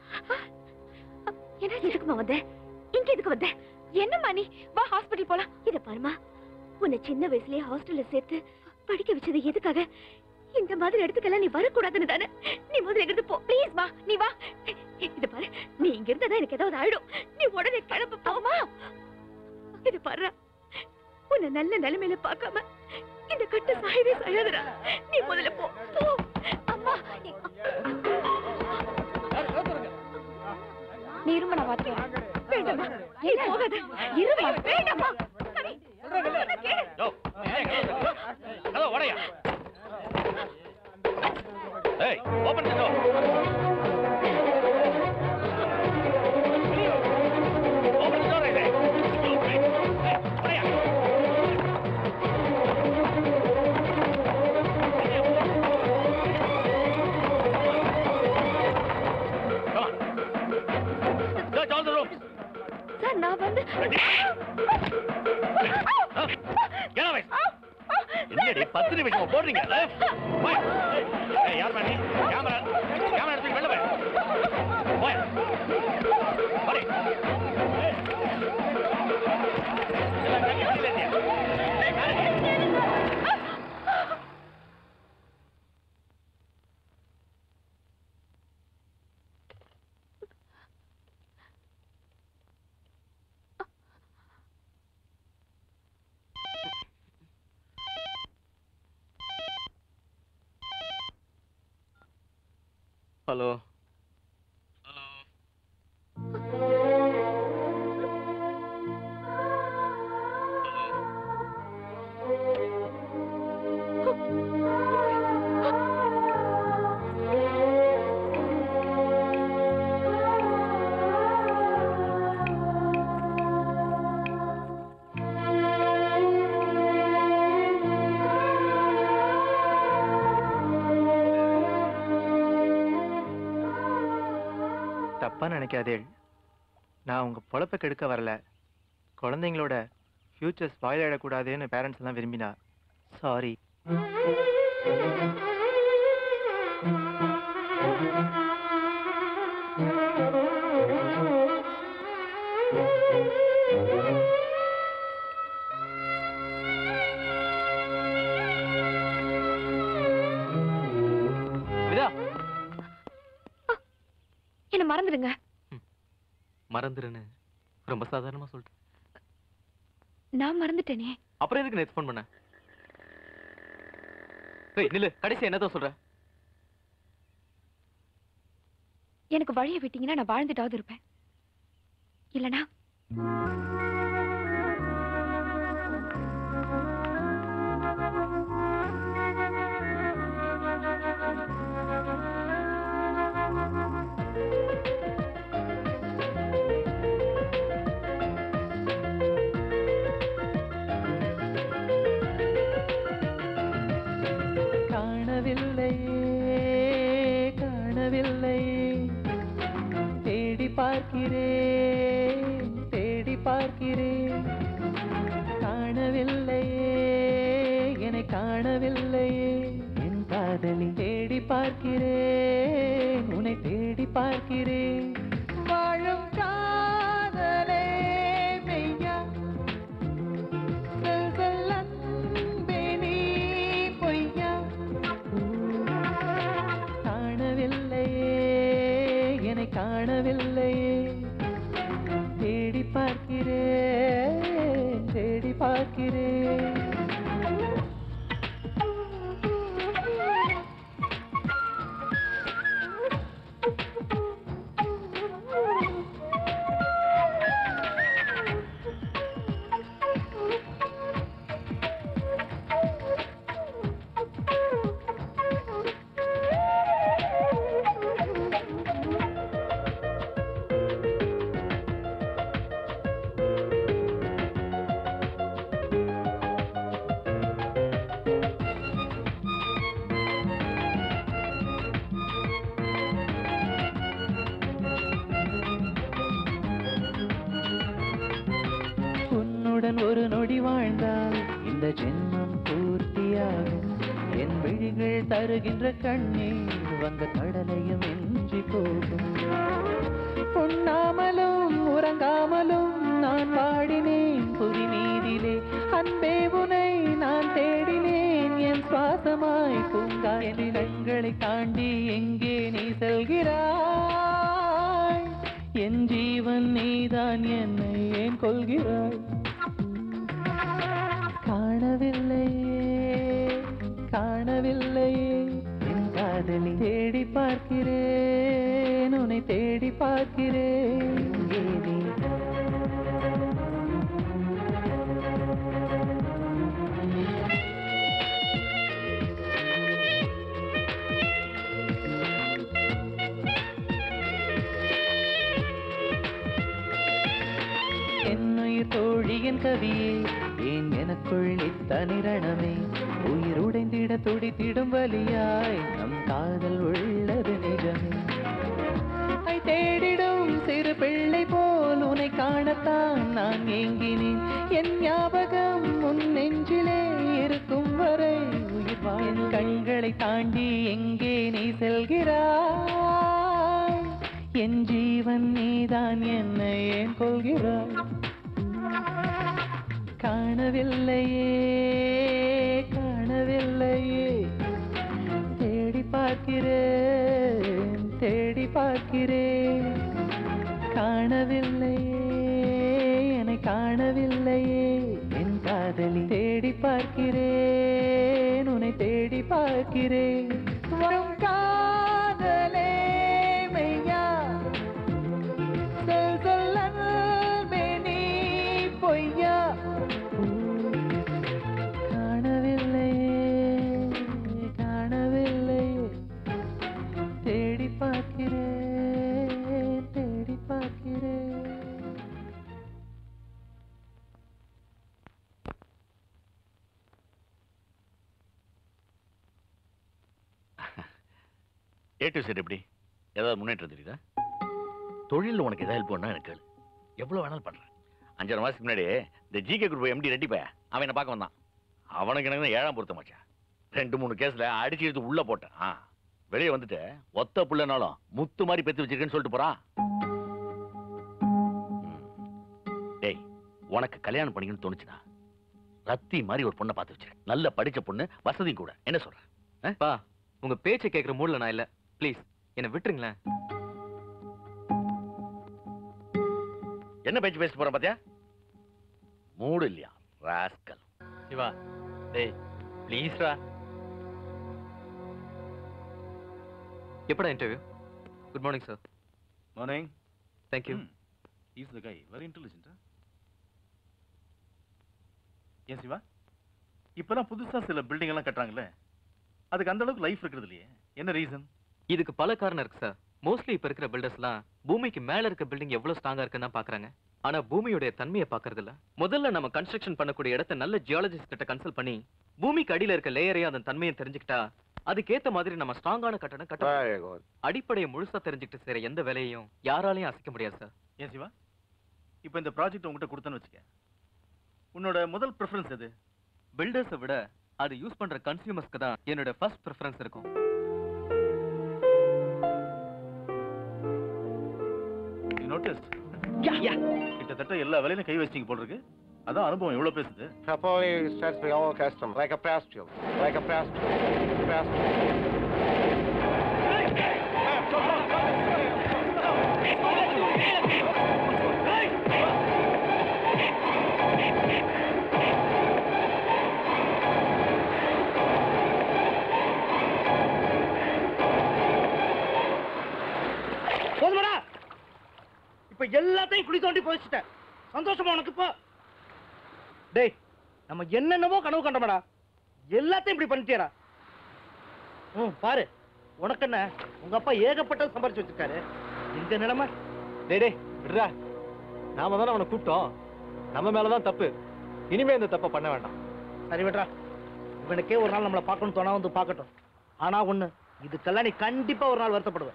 Speaker 9: என்ன எதுக்குமா வந்த இங்க எதுக்கு வந்த
Speaker 8: என்னம்மா நீ வா ஹாஸ்பிடல் போலாம்
Speaker 9: இத பாருமா உன்னை சின்ன வயசுலயே ஹாஸ்டல்ல சேர்த்து படிக்க வச்சது எதுக்காக இந்த மாதிரி இடத்துக்கெல்லாம் நீ வரக்கூடாதுன்னு தானே நீ முதல்ல இங்கிருந்து போ
Speaker 8: ப்ளீஸ் வா நீ வா
Speaker 9: இது பாரு நீ இங்க இருந்தா எனக்கு ஏதாவது ஆயிடும் நீ உடனே கிளம்பு போமா இது பாரு உன்னை நல்ல நிலைமையில பார்க்காம இந்த கட்டு சாயவே சாயாதுடா நீ முதல்ல போ போ அம்மா
Speaker 8: நீ இரும்ப நான் பாத்துக்கிறேன்
Speaker 9: வேண்டாமா நீ போகாத இருமா வேண்டாமா
Speaker 6: யோ, ஹலோ வடையா ஏய் open the door open the door ஏய் வடையா Search all the rooms.
Speaker 8: Sir நான் வந்து
Speaker 6: Get away. என்னடி பத்து நிமிஷம் போடுறீங்க போய். ஏய், யார் பண்ணி கேமரா கேமரா எடுத்து வெளில போய் போய் போடி. எல்லாம் தங்கி வெளியில இருந்தியா? ஏய், மேலே நீ.
Speaker 4: ஹலோ தப்பா நினைக்காதே நான் உங்க பொழப்ப கெடுக்க வரல குழந்தைங்களோட ஃபியூச்சர் ஸ்பாயில் ஆயிடக்கூடாதுன்னு பேரண்ட்ஸ் எல்லாம் விரும்பினா சாரி விதா
Speaker 8: என்ன மறந்துடுங்க
Speaker 4: மறந்துருன்னு ரொம்ப சாதாரணமா சொல்லிட்டேன்
Speaker 8: நான் மறந்துட்டேனே
Speaker 4: அப்புறம் எதுக்கு நேத்து ஃபோன் பண்ண ஏய் நில்லு கடைசி என்னதான் சொல்ற
Speaker 8: எனக்கு வழியை விட்டீங்கன்னா நான் வாழ்ந்துட்டாவது இருப்பேன் இல்லனா
Speaker 16: காணவில்லையே காணவில்லையே தேடி பார்க்கிறேன் தேடி பார்க்கிறேன் காணவில்லையே என்னை காணவில்லையே என் காதலி தேடி பார்க்கிறேன் உன்னை தேடி பார்க்கிறேன் வாழும் காதலே மெய்யா சொல் சொல் அன்பே நீ பொய்யா காணவில்லையே என்னை காணவில்லையே தேடி பார்க்கிறேன் தேடி பார்க்கிறேன் உன்னுடன் ஒரு நொடி வாழ்ந்தால் இந்த ஜென்மம் பூர்த்தியாகும் என் விழிகள் தருகின்ற கண்ணீர் வந்த கடலையும் என் மிஞ்சி போகும் உண்ணாமலும் உறங்காமலும் நான் வாடினேன் புவி மீதிலே அன்பே உனை நான் தேடினேன் என் சுவாசமாய் பூங்காயன் கண்களை தாண்டி எங்கே நீ செல்கிறாய் என் ஜீவன் நீதான் என்னை ஏன் கொள்கிறாய் காணவில்லையே காணவில்லையே என் காதலி தேடி பார்க்கிறேன் உன்னை தேடி பார்க்கிறேன் எங்கே நீ? என்னுயிர் தோழியின் கவியே ஏன் எனக்குள் இத்தனை ரணமே உயிர் உடைந்திட துடித்திடும் வலியாய் நம் காதல் உள்ளது நிஜமே ஐ தேடிடும் சிறு பிள்ளை போல் உன்னை காணத்தான் நான் ஏங்கினேன் என் ஞாபகம் உன் நெஞ்சிலே இருக்கும் வரை உயிர் வாழும் கண்களை தாண்டி எங்கே நீ செல்கிறாய் என் ஜீவன் நீதான் என்னை ஏன் கொள்கிறாய் காணவில்லையே காணவில்லையே தேடி பார்க்கிறேன் தேடி பார்க்கிறேன் காணவில்லையே என்னை காணவில்லையே என் காதலி தேடி பார்க்கிறேன் உன்னை தேடி பார்க்கிறேன் வரும் காதலே மெய்யா சொல் சொல் அன்பே நீ பொய்யா காணவில்லையே காணவில்லையே தேடி பார்க்கிறேன் தேடி பார்க்கிறேன்
Speaker 6: ஏ டு செட் எப்படி ஏதாவது முன்னேற்றம் தெரியுதா தொழிலில் உனக்கு ஏதாவது ஹெல்ப் பண்ணா எனக்கு கேளு எவ்வளோ வேணாலும் பண்ணுறேன் அஞ்சாறு மாதத்துக்கு முன்னாடி இந்த ஜிகே குரூப் எம்டி ரெட்டி பையன் அவன் என்ன பார்க்க வந்தான் அவனுக்கு எனக்கு தான் ஏழாம் பொருத்தம் மச்சான் ரெண்டு மூணு கேஸில் அடிச்சு எடுத்து உள்ளே போட்டேன் ஆ வெளியே வந்துட்டு ஒத்த புள்ளனாலும் முத்து மாதிரி பெத்து வச்சிருக்கேன்னு சொல்லிட்டு போறான் ம். டேய் உனக்கு கல்யாணம் பண்ணிக்கணும்னு தோணுச்சுன்னா ரத்தி மாதிரி ஒரு பொண்ணை பார்த்து வச்சிருக்கேன் நல்ல படிச்ச பொண்ணு வசதி கூட என்ன சொல்ற
Speaker 4: பா உங்க பேச்சை கேட்குற மூட்ல நான் இல்ல ப்ளீஸ் என்னை விட்டுருங்களேன்
Speaker 6: என்ன பேச்சு பேசிட்டு போறேன் பாத்தியா மூடு இல்லையா ராஸ்கல்
Speaker 4: சிவா டேய் ப்ளீஸ்ரா எப்படா interview good morning sir
Speaker 3: morning
Speaker 4: thank you
Speaker 3: is the guy very intelligent ஏன் சிவா இப்பெல்லாம் புதுசா சில பில்டிங் எல்லாம் கட்டுறாங்கல்ல அதுக்கு அந்த அளவுக்கு லைஃப் இருக்கிறது இல்லையே என்ன ரீசன்
Speaker 4: இதுக்கு பல காரணம் இருக்கு சார் மோஸ்ட்லி இப்ப இருக்கிற பில்டர்ஸ்லாம் பூமிக்கு மேல இருக்க பில்டிங் எவ்வளவு ஸ்ட்ராங்கா இருக்குன்னு தான் பாக்குறாங்க ஆனா பூமியோட தன்மையை பாக்குறது இல்ல முதல்ல நம்ம கன்ஸ்ட்ரக்ஷன் பண்ணக்கூடிய இடத்த நல்ல ஜியாலஜிஸ்ட் கிட்ட கன்சல்ட் பண்ணி பூமிக்கு அடியில இருக்க லேயரையும் அதன் தன்மையை தெரிஞ்சுக்கிட்டா அதுக்கேத்த மாதிரி நம்ம ஸ்ட்ராங்கான கட்டணம் கட்ட
Speaker 10: Very good.
Speaker 4: அடிப்படையை முழுசா தெரிஞ்சுக்கிட்டு செய்யற எந்த வேலையையும் யாராலையும் அசைக்க முடியாது சார்
Speaker 3: ஏன் சிவா இப்போ இந்த ப்ராஜெக்ட் உங்ககிட்ட கொடுத்தேன்னு வச்சுக்க உன்னோட முதல் ப்ரிஃபரன்ஸ் எது
Speaker 4: பில்டர்ஸை விட அது யூஸ் பண்ற கன்சியூமர்ஸ்க்கு தான் என்னோட ஃபர்ஸ்ட் ப்ரிஃபரன்ஸ் இருக்கும்
Speaker 3: யூ நோட்டீஸ் கிட்டத்தட்ட எல்லா வேலையிலும் கை வச்சிங்க போல் இருக்கு அதான் அனுபவம் எவ்வளவு பேசுது
Speaker 10: Napoli starts with all custom, like a pastille, like a pastille, pastille.
Speaker 11: போதுமாடா இப்ப எல்லாத்தையும் குழி தோண்டி போயிச்சிட்டேன் சந்தோஷமா உனக்கு இப்போ டேய் நம்ம என்னென்னமோ கனவு கண்டோம்டா எல்லாத்தையும் இப்படி பண்ணிட்டியடா ம் பாரு உனக்கு என்ன உங்க அப்பா ஏகப்பட்டது சம்பாரிச்சு வச்சிருக்காரு இந்த நிலைமை
Speaker 1: டேய் டேய் விடுறா நாம தானே அவனை கூப்பிட்டோம் நம்ம மேலதான் தப்பு இனிமே இந்த தப்பை பண்ண வேண்டாம்
Speaker 11: சரி விட்றா இவனுக்கே ஒரு நாள் நம்மளை பார்க்கணும் தோணா வந்து பார்க்கட்டும் ஆனா ஒண்ணு இதுக்கெல்லாம் நீ கண்டிப்பா ஒரு நாள் வருத்தப்படுவ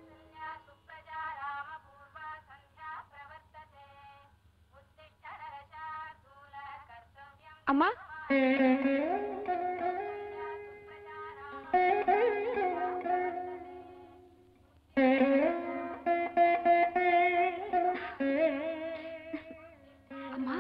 Speaker 14: सुप्रजा रामपूर्वा सन्ध्या प्रवर्तते उत्तिष्ठ नरशार्दूल
Speaker 8: அம்மா
Speaker 9: அம்மா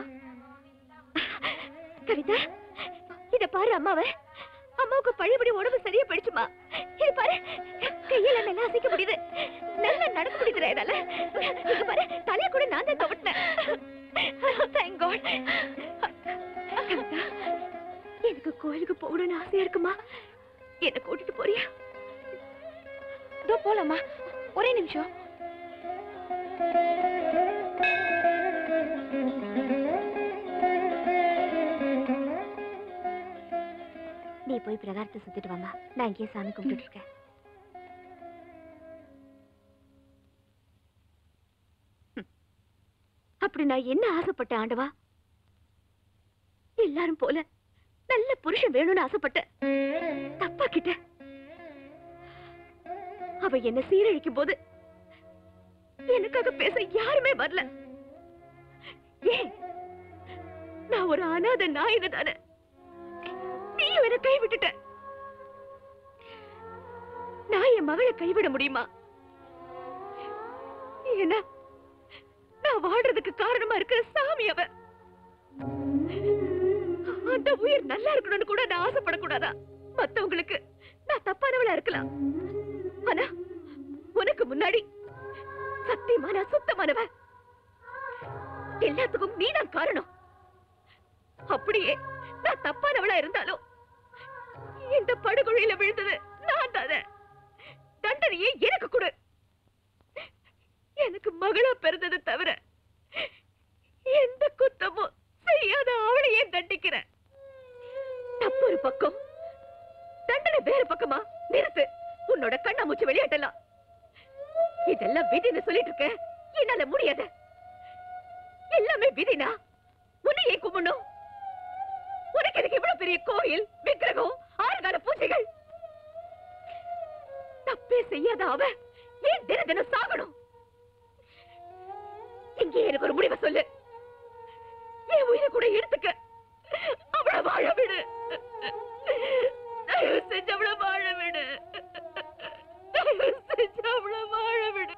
Speaker 9: கவிதா இத பாரு அம்மாவை அம்மாவுக்கு பழையபடி உடம்பு சரியா படிச்சுமா இது பாரு கையில நல்லா அசைக்க முடியுது நல்லா நடக்க முடியுதுடா என்னால இங்க பாரு தலைய கூட நான் தான் துவட்டினேன் Thank God. கவிதா, எனக்கு கோயிலுக்கு போகணும்னு ஆசையா இருக்குமா என்ன கூட்டிட்டு போறியா
Speaker 8: இதோ போலாமா ஒரே நிமிஷம்
Speaker 9: நீ போய் பிரகாரத்தை சுத்திட்டு வாமா நான் இங்கேயே சாமி கும்பிட்டுட்டு இருக்கேன் ஹம். அப்படி நான் என்ன ஆசைப்பட்டேன் ஆண்டவா எல்லாரும் போல நல்ல புருஷன் வேணும்னு ஆசைப்பட்டேன் தப்பா கிட்ட அவ என்ன சீரழிக்கும் போது எனக்காக பேச யாருமே வரல ஏன் நான் ஒரு அனாதை நாயின தானே நீயும் என்ன கைவிட்டுட்ட நான் என் மகளை கைவிட முடியுமா ஏன்னா நான் வாழ்றதுக்கு காரணமா இருக்கிற சாமி அவ அந்த உயிர் நல்லா இருக்கணும்னு கூட நான் ஆசைப்படக்கூடாதா மத்தவங்களுக்கு நான் தப்பானவளா இருக்கலாம் ஆனா உனக்கு முன்னாடி சத்தியமா நான் சுத்தமானவ எல்லாத்துக்கும் நீதான் காரணம் அப்படியே நான் தப்பானவளா இருந்தாலும் இந்த படுகொழியில விழுந்தது நான் தானே தண்டனையே எனக்கு கொடு எனக்கு மகளா பிறந்தது தவிர எந்த குத்தமும் செய்யாத அவளையே தண்டிக்கிறேன் தப்பு ஒரு பக்கம் தண்டனை வேற பக்கமா நிறுத்து உன்னோட கண்ணாமூச்சி விளையாட்டலாம் இதெல்லாம் விதின்னு சொல்லிட்டு இருக்க என்னால முடியாது எல்லாமே விதினா உன்னை ஏன் கும்பிடணும் உனக்கு எனக்கு இவ்வளவு பெரிய கோயில் விக்கிரகம் ஆறுகால பூஜைகள் தப்பே செய்யாத அவ ஏன் தின தினம் சாகணும் இங்கே எனக்கு ஒரு முடிவை சொல்லு என் உயிரை கூட எடுத்துக்க அவளை வாழ விடு தயவு செஞ்சு அவளை வாழ விடு தயவு செஞ்சு அவளை வாழ விடு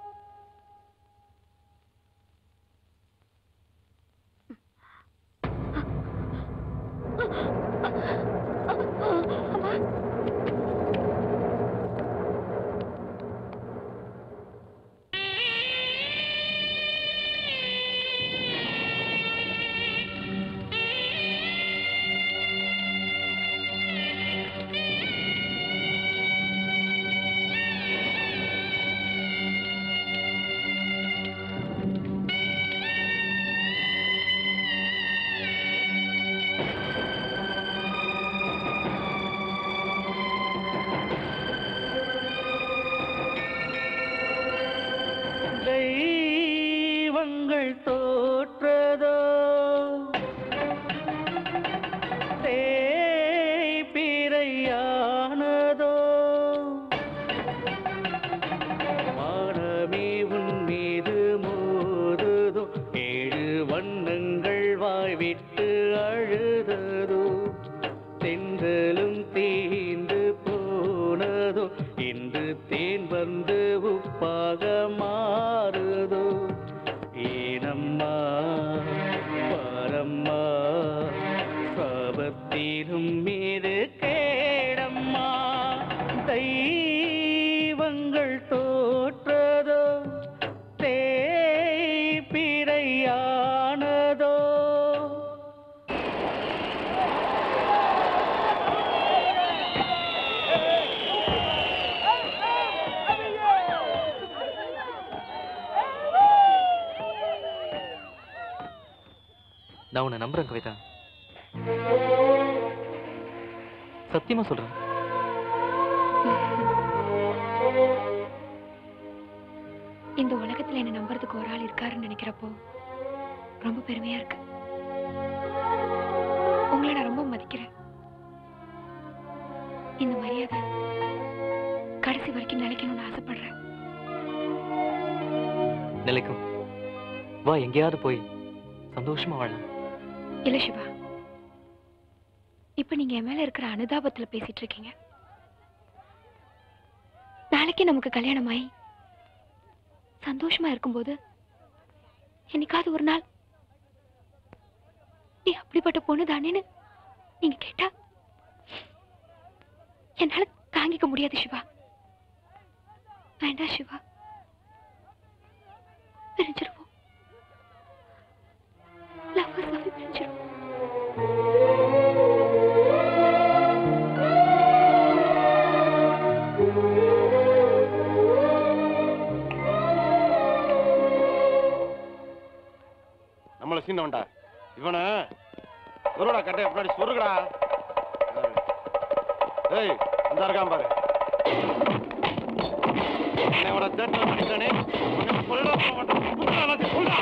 Speaker 16: தெய்வங்கள் தோற்றதோ தேய்பிரையானதோ வானமே உன் மீது மோதுதோ ஏழு வண்ணங்கள் வாய்விட்டு அழுததோ தென்றலும் தீந்து போனதோ இன்று தேன் வந்து உப்பாக மாறுதோ ஏனம்மா பாரம்மா சாபத்திலும் மீது கேடம்மா தெய்வங்கள் தோற்றதோ தேய்பிரையானதோ
Speaker 4: நான் உன்னை நம்புறேன் கவிதா சத்தியமா சொல்றேன்
Speaker 8: இந்த உலகத்துல என்ன நம்புறதுக்கு ஒரு ஆள் இருக்காருன்னு நினைக்கிறப்போ ரொம்ப பெருமையா இருக்கு உங்களை நான் ரொம்ப மதிக்கிறேன் இந்த மரியாதை கடைசி வரைக்கும் நிலைக்கணும்னு ஆசைப்படுறேன்
Speaker 4: நிலைக்கும் வா எங்கேயாவது போய் சந்தோஷமா வாழலாம்
Speaker 8: இல்ல சிவா இப்ப நீங்க என் மேல இருக்கிற அனுதாபத்துல பேசிட்டு இருக்கீங்க நாளைக்கே நமக்கு கல்யாணம் ஆகி சந்தோஷமா இருக்கும்போது என்னைக்காவது ஒரு நாள் நீ அப்படிப்பட்ட பொண்ணு தானேன்னு நீங்க கேட்டா என்னால தாங்கிக்க முடியாது சிவா வேண்டாம் சிவா பிரிஞ்சிருவோம் லவ்வர்ஸ் ஆகி பிரிஞ்சிருவோம்
Speaker 10: நம்மள சீனவன்டா இவன சொருடா கட்டைய பின்னாடி சொருகடா ஏய் அந்த இருக்கான் பாரு என்னோட தேட்டர் பண்ணிட்டானே உன்னை கொல்லடா போக மாட்டேன் குத்துடா எல்லாத்தையும், கொல்லுடா.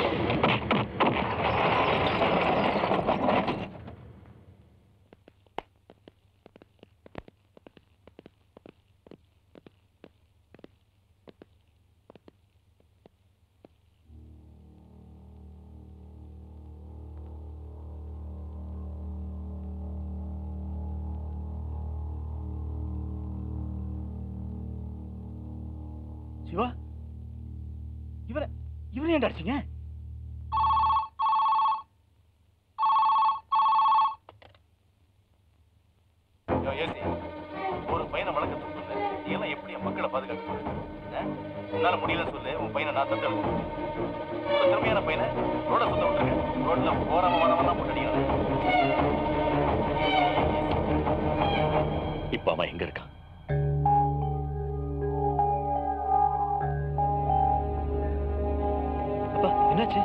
Speaker 6: சிவா இவரை இவரை ஏன்டா அடிச்சீங்க
Speaker 3: யோ, ஏசி, ஒரு பையனை வளர்க்க துப்பு நீ எல்லாம் எப்படி என் மக்களை பாதுகாக்க போற? ஆ? உன்னால முடியலன்னு சொல்லு உன் பையனை நான் தத்து ஒரு திறமையான பையனை ரோட சுத்த விட்டுருக்கேன் ரோட்ல போறவன் வரவன் போட்டு அடிக்கிறான்
Speaker 6: இப்ப அவன் எங்க இருக்கான் அப்பா என்னாச்சு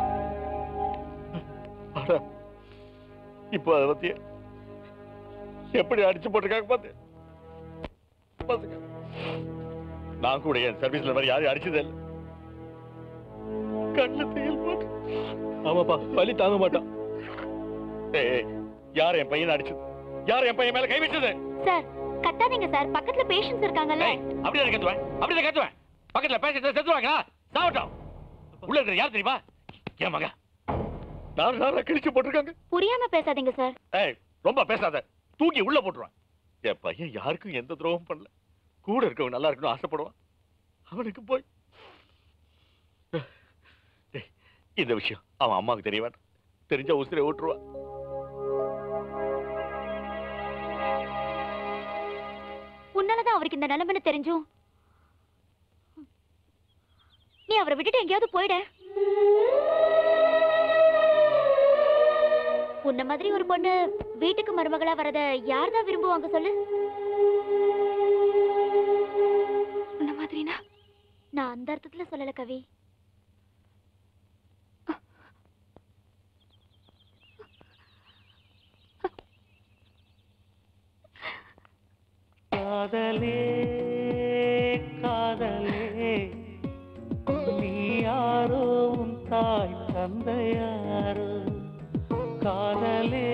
Speaker 17: ஆனா, இப்போ அதை பத்தி எப்படி அடிச்சு போட்டிருக்காங்க பாத்து பாத்துக்க நான் கூட என் சர்வீஸ்ல மாதிரி யாரையும் அடிச்சதே இல்லை கண்ணு தையல் போட்டு ஆமாப்பா வலி தாங்க மாட்டான் ஏய் ஏய், யார் என் பையனை அடிச்சது யார் என் பையன் மேல கை வச்சது
Speaker 5: சார் கத்தாதீங்க சார் பக்கத்துல பேஷண்ட்ஸ் இருக்காங்கல்ல
Speaker 6: அப்படியே கத்துவேன் அப்படியே கத்துவேன் பக்கத்துல பேசிட்டு செத்துருவாங்களா சாவட்டும் உள்ள இருக்கிற யார் தெரியுமா என் மகன்
Speaker 17: நாலு நாளா கிழிச்சு போட்டிருக்காங்க
Speaker 5: புரியாம பேசாதீங்க சார்
Speaker 17: ஏய் ரொம்ப பேசாத தூக்கி உள்ள போட்டுருவான் என் பையன் யாருக்கும் எந்த துரோகம் பண்ணல கூட இருக்கவங்க நல்லா இருக்கணும் ஆசைப்படுவான் அவனுக்கு போய் டேய், இந்த விஷயம் அவன் அம்மாவுக்கு தெரிய வேண்டாம் தெரிஞ்சா உசிரை ஓட்டுருவான்
Speaker 5: உன்னாலதான் அவருக்கு இந்த நிலைமைன்னு தெரிஞ்சும் நீ அவரை விட்டுட்டு எங்கேயாவது போயிட உன்ன மாதிரி ஒரு பொண்ணு வீட்டுக்கு மருமகளா வரத யார்தான் விரும்புவாங்க சொல்லு
Speaker 8: உன்ன மாதிரினா
Speaker 5: நான் அந்த அர்த்தத்துல சொல்லல கவி
Speaker 16: காதலே காதலே நீ யாரோ உன் தாய் தந்தையாரோ காதலே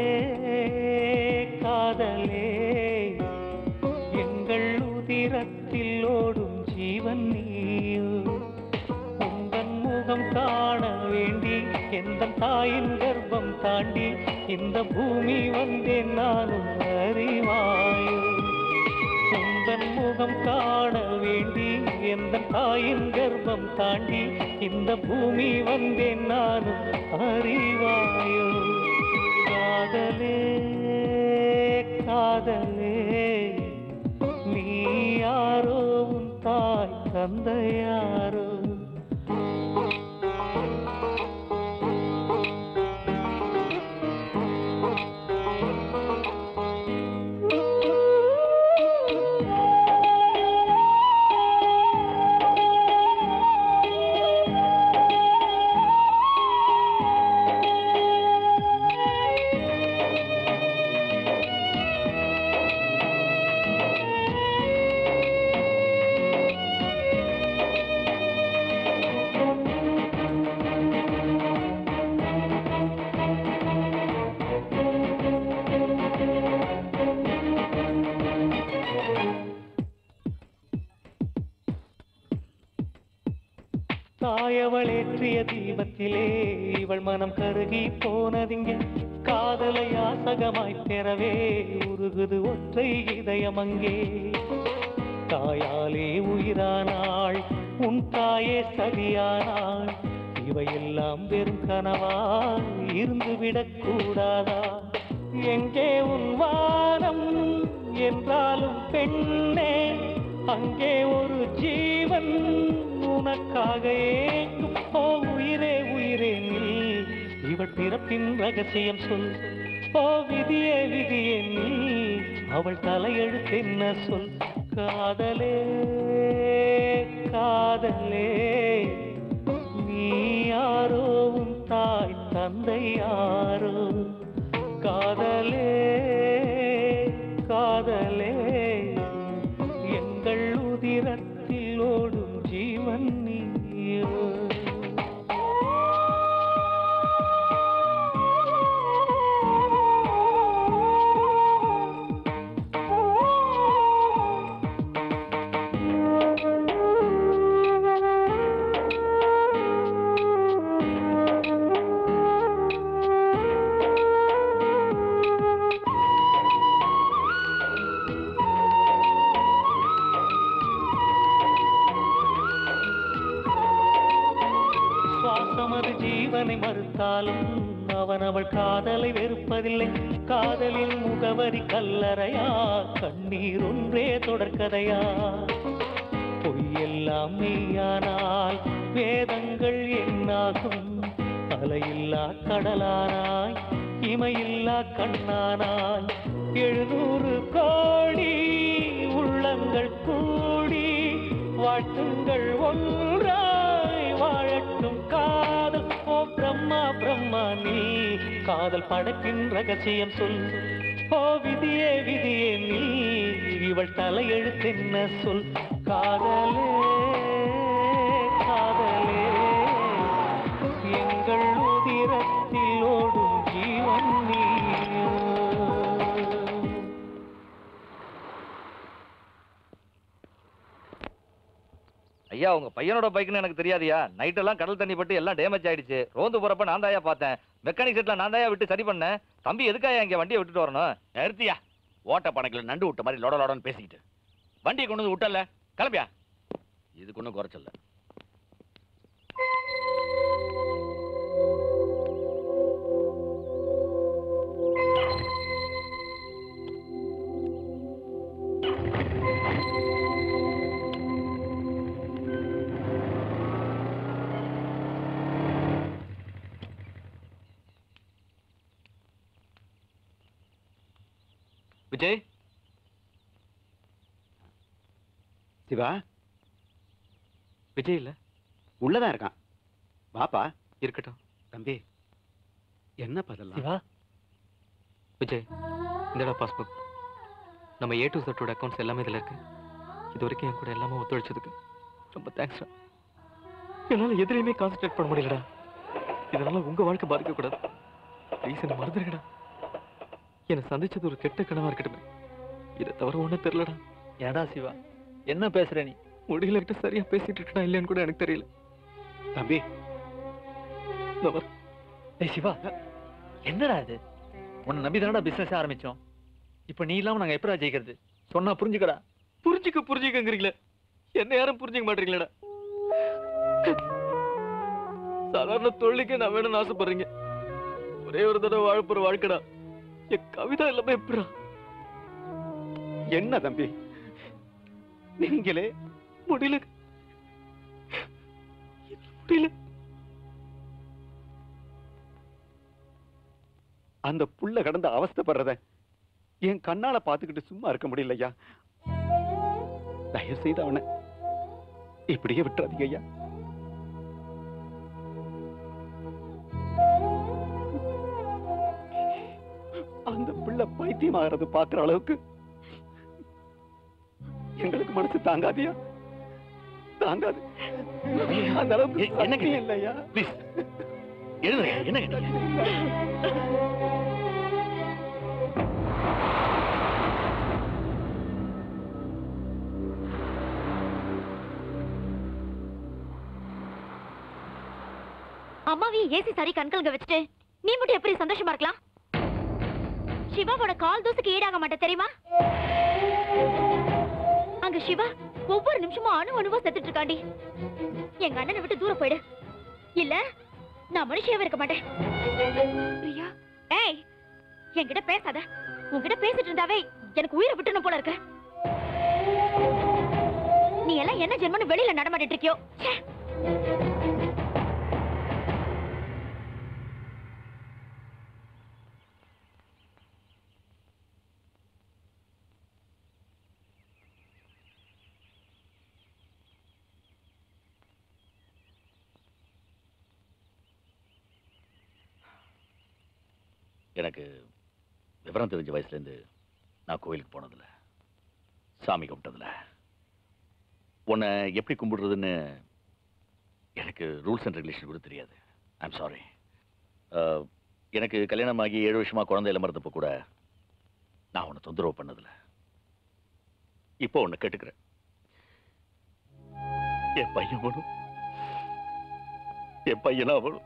Speaker 16: காதலே எங்கள் உதிரத்தில் ஓடும் ஜீவன் நீயோ உந்தன் முகம் காண வேண்டி எந்த தாயின் கர்ப்பம் தாண்டி இந்த பூமி வந்தேன் நானும் அறிவாயோ உந்தன் முகம் காண வேண்டி எந்த தாயின் கர்ப்பம் தாண்டி இந்த பூமி வந்தேன் நானும் அறிவாயோ காதலே காதலே நீ யாரோ உன் தாய் தந்தையாரோ தாயவள் ஏற்றிய தீபத்திலே இவள் மனம் கருகி போனதிங்க
Speaker 18: காதலை யாசகமாய் பெறவே உருகுது ஒற்றை இதயம் அங்கே தாயாலே உயிரானாள் உன் தாயே சதியானாள் இவையெல்லாம் வெறும் கனவாய் இருந்துவிடக் கூடாதா எங்கே உன் வானம் என்றாலும் பெண்ணே அங்கே ஒரு ஜீவன் உனக்காக ஏங்கும் ஓ உயிரே உயிரே நீ இவள் பிறப்பின் ரகசியம் சொல் ஓ விதியே விதியே நீ அவள் தலையெழுத்தென்ன சொல் காதலே காதலே நீ யாரோ உன் தாய் தந்தை யாரோ காதலே காதலே எங்கள் உதிரத்தில் ஓடும் ஜீவன் நீயோ சுவாசமது ஜீவனை மறுத்தாலும் அவன் அவள் காதலை வெறுப்பதில்லை காதலின் முகவரி கல்லறையா கண்ணீர் ஒன்றே தொடர்கதையா பொய்யெல்லாம் மெய்யானால் வேதங்கள் என்னாகும் அலையில்லா கடலானாய் இமையில்லா கண்ணானாய் எழுநூறு கோடி உள்ளங்கள் கூடி வாழ்த்துங்கள் ஒன்றாய் வாழட்டும் காதல் ஓ பிரம்மா பிரம்மா நீ காதல் படைப்பின் ரகசியம் சொல் ஓ விதியே விதியே நீ இவள் தலையெழுத்தென்ன சொல் காதலே காதலே எங்கள் உதிரத்தில் ஓடும் ஜீவன் நீயோ
Speaker 6: ஐயா உங்க பையனோட பைக்னு எனக்கு தெரியாதியா நைட் எல்லாம் கடல் தண்ணி பட்டு எல்லாம் டேமேஜ் ஆயிடுச்சு ரோந்து போறப்ப நான் தாயா பார்த்தேன் மெக்கானிக் செட்ல நான் தாயா விட்டு சரி பண்ணேன் தம்பி எதுக்காயா இங்க வண்டியை விட்டுட்டு வரணும்
Speaker 17: நிறுத்தியா ஓட்ட பணக்கில் நண்டு விட்ட மாதிரி லொட லொடன்னு பேசிக்கிட்டு வண்டியை கொண்டு வந்து விட்டல கிளம்பியா இதுக்கு ஒன்றும் குறைச்சல
Speaker 4: விஜய்
Speaker 19: சிவா
Speaker 4: விஜய் இல்ல
Speaker 19: உள்ளதான் இருக்கான் வாப்பா
Speaker 4: இருக்கட்டும்
Speaker 19: தம்பி என்ன பதலாம்
Speaker 4: சிவா விஜய் இந்தடா பாஸ்புக் நம்ம ஏ டு சட்டோட அக்கௌண்ட்ஸ் எல்லாமே இதில் இருக்கு இது வரைக்கும் என் கூட எல்லாமே ஒத்துழைச்சதுக்கு ரொம்ப தேங்க்ஸ்டா என்னால் எதுலையுமே கான்சென்ட்ரேட் பண்ண முடியலடா இதனால உங்க வாழ்க்கை பாதிக்கக்கூடாது ப்ளீஸ் என்ன மறந்துடுங்கடா என்னை சந்திச்சது ஒரு கெட்ட கனவா இருக்கட்டுமே இதை தவிர ஒன்றும் தெரியலடா
Speaker 13: ஏடா சிவா என்ன பேசுற நீ
Speaker 4: முடியல கிட்ட சரியா பேசிட்டு இருக்கா இல்லையான்னு கூட எனக்கு தெரியல
Speaker 19: தம்பி
Speaker 13: ஏய் சிவா என்னடா இது உன்னை நம்பி தானடா பிசினஸ் ஆரம்பிச்சோம் இப்போ நீ இல்லாம நாங்க எப்படா ஜெயிக்கிறது சொன்னா புரிஞ்சுக்கடா
Speaker 4: புரிஞ்சுக்க புரிஞ்சுக்கங்கிறீங்களே என்ன யாரும் புரிஞ்சுக்க மாட்டீங்களேடா சாதாரண தொழிலுக்கே நான் வேணும்னு ஆசைப்படுறீங்க ஒரே ஒரு தடவை வாழப்போற வாழ்க்கைடா என் கவிதா எல்லாமே எப்படா
Speaker 19: என்ன தம்பி நீங்களே
Speaker 4: முடியல முடியல
Speaker 19: அந்த புள்ள கடந்து அவஸ்தைப்படுறத என் கண்ணால பாத்துக்கிட்டு சும்மா இருக்க முடியலையா தயவு செய்து அவனை இப்படியே விட்டுறாதீங்க ஐயா அந்த பிள்ளை பைத்தியம் ஆகிறது பாக்குற அளவுக்கு எங்களுக்கு மனசு தாங்காதியா தாங்காது அந்த அளவுக்கு
Speaker 17: என்ன
Speaker 19: சக்தி இல்லையா
Speaker 17: ப்ளீஸ் எழுதுங்க என்ன
Speaker 5: அம்மாவையும் ஏசி சாரி கண்கலங்க வச்சுட்டு நீ மட்டும் எப்படி சந்தோஷமா இருக்கலாம் சிவாவோட கால் தூசுக்கு ஈடாக மாட்டேன் தெரியுமா அங்க சிவா ஒவ்வொரு நிமிஷமும் அணு அணுவா செத்துட்டு இருக்காண்டி எங்க அண்ணனை விட்டு தூரம் போயிடு இல்ல நான் மனுஷியாவே இருக்க மாட்டேன் பிரியா ஏய் என்கிட்ட பேசாத உன்கிட்ட பேசிட்டு இருந்தாவே எனக்கு உயிரை விட்டுணும் போல இருக்கு நீ எல்லாம் என்ன ஜென்மன்னு வெளியில நடமாட்டிட்டு இருக்கியோ ச்சே.
Speaker 6: எனக்கு விவரம் தெரிஞ்ச வயசுலேருந்து நான் கோயிலுக்கு போனதில்ல சாமி கும்பிட்டதில்ல உன்னை எப்படி கும்பிடுறதுன்னு எனக்கு ரூல்ஸ் அண்ட் ரெகுலேஷன் கூட தெரியாது ஐம் சாரி எனக்கு கல்யாணம் ஆகி ஏழு வருஷமா குழந்தை இல்லாம இருந்தப்போ கூட நான் உன்னை தொந்தரவு பண்ணதில்ல இப்போ உன்னை கேட்டுக்கிறேன் என் பையன் வேணும் என் பையனா வேணும்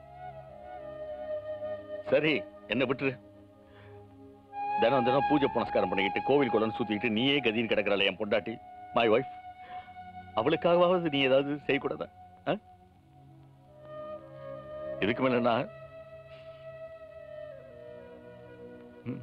Speaker 6: சரி என்ன விட்டுரு தினம் தினம் பூஜை புனஸ்காரம் பண்ணிக்கிட்டு கோவில் குளம் சுத்திக்கிட்டு நீயே கதின்னு கிடக்குறாள் என் பொண்டாட்டி மை ஒய்ஃப் அவளுக்காகவாவது நீ ஏதாவது செய்யக்கூடாதா ஆ? இதுக்கு மேல நான் ம்.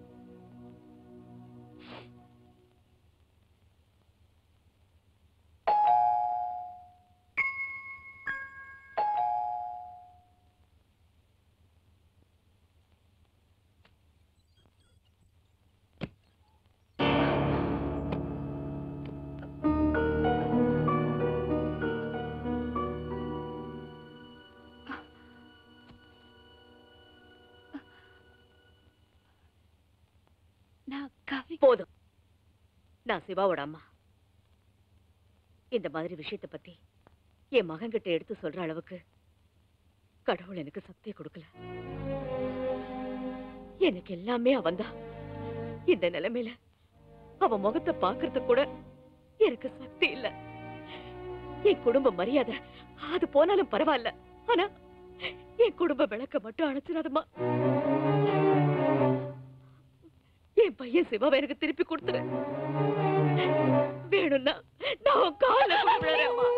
Speaker 9: நான் கவி
Speaker 7: போதும் நான் சிவாவோட அம்மா இந்த மாதிரி விஷயத்தை பத்தி என் மகன்கிட்ட எடுத்து சொல்ற அளவுக்கு கடவுள் எனக்கு சக்தியை கொடுக்கல எனக்கு எல்லாமே அவன்தான் இந்த நிலைமையில அவன் முகத்தை பாக்குறது கூட எனக்கு சக்தி இல்ல என் குடும்ப மரியாதை அது போனாலும் பரவாயில்ல ஆனா என் குடும்ப விளக்க மட்டும் அணைச்சிடாதம்மா என் பையன் சிவாவை எனக்கு திருப்பி கொடுத்துரு வேணும்னா நான் உன் கால விழுறேம்மா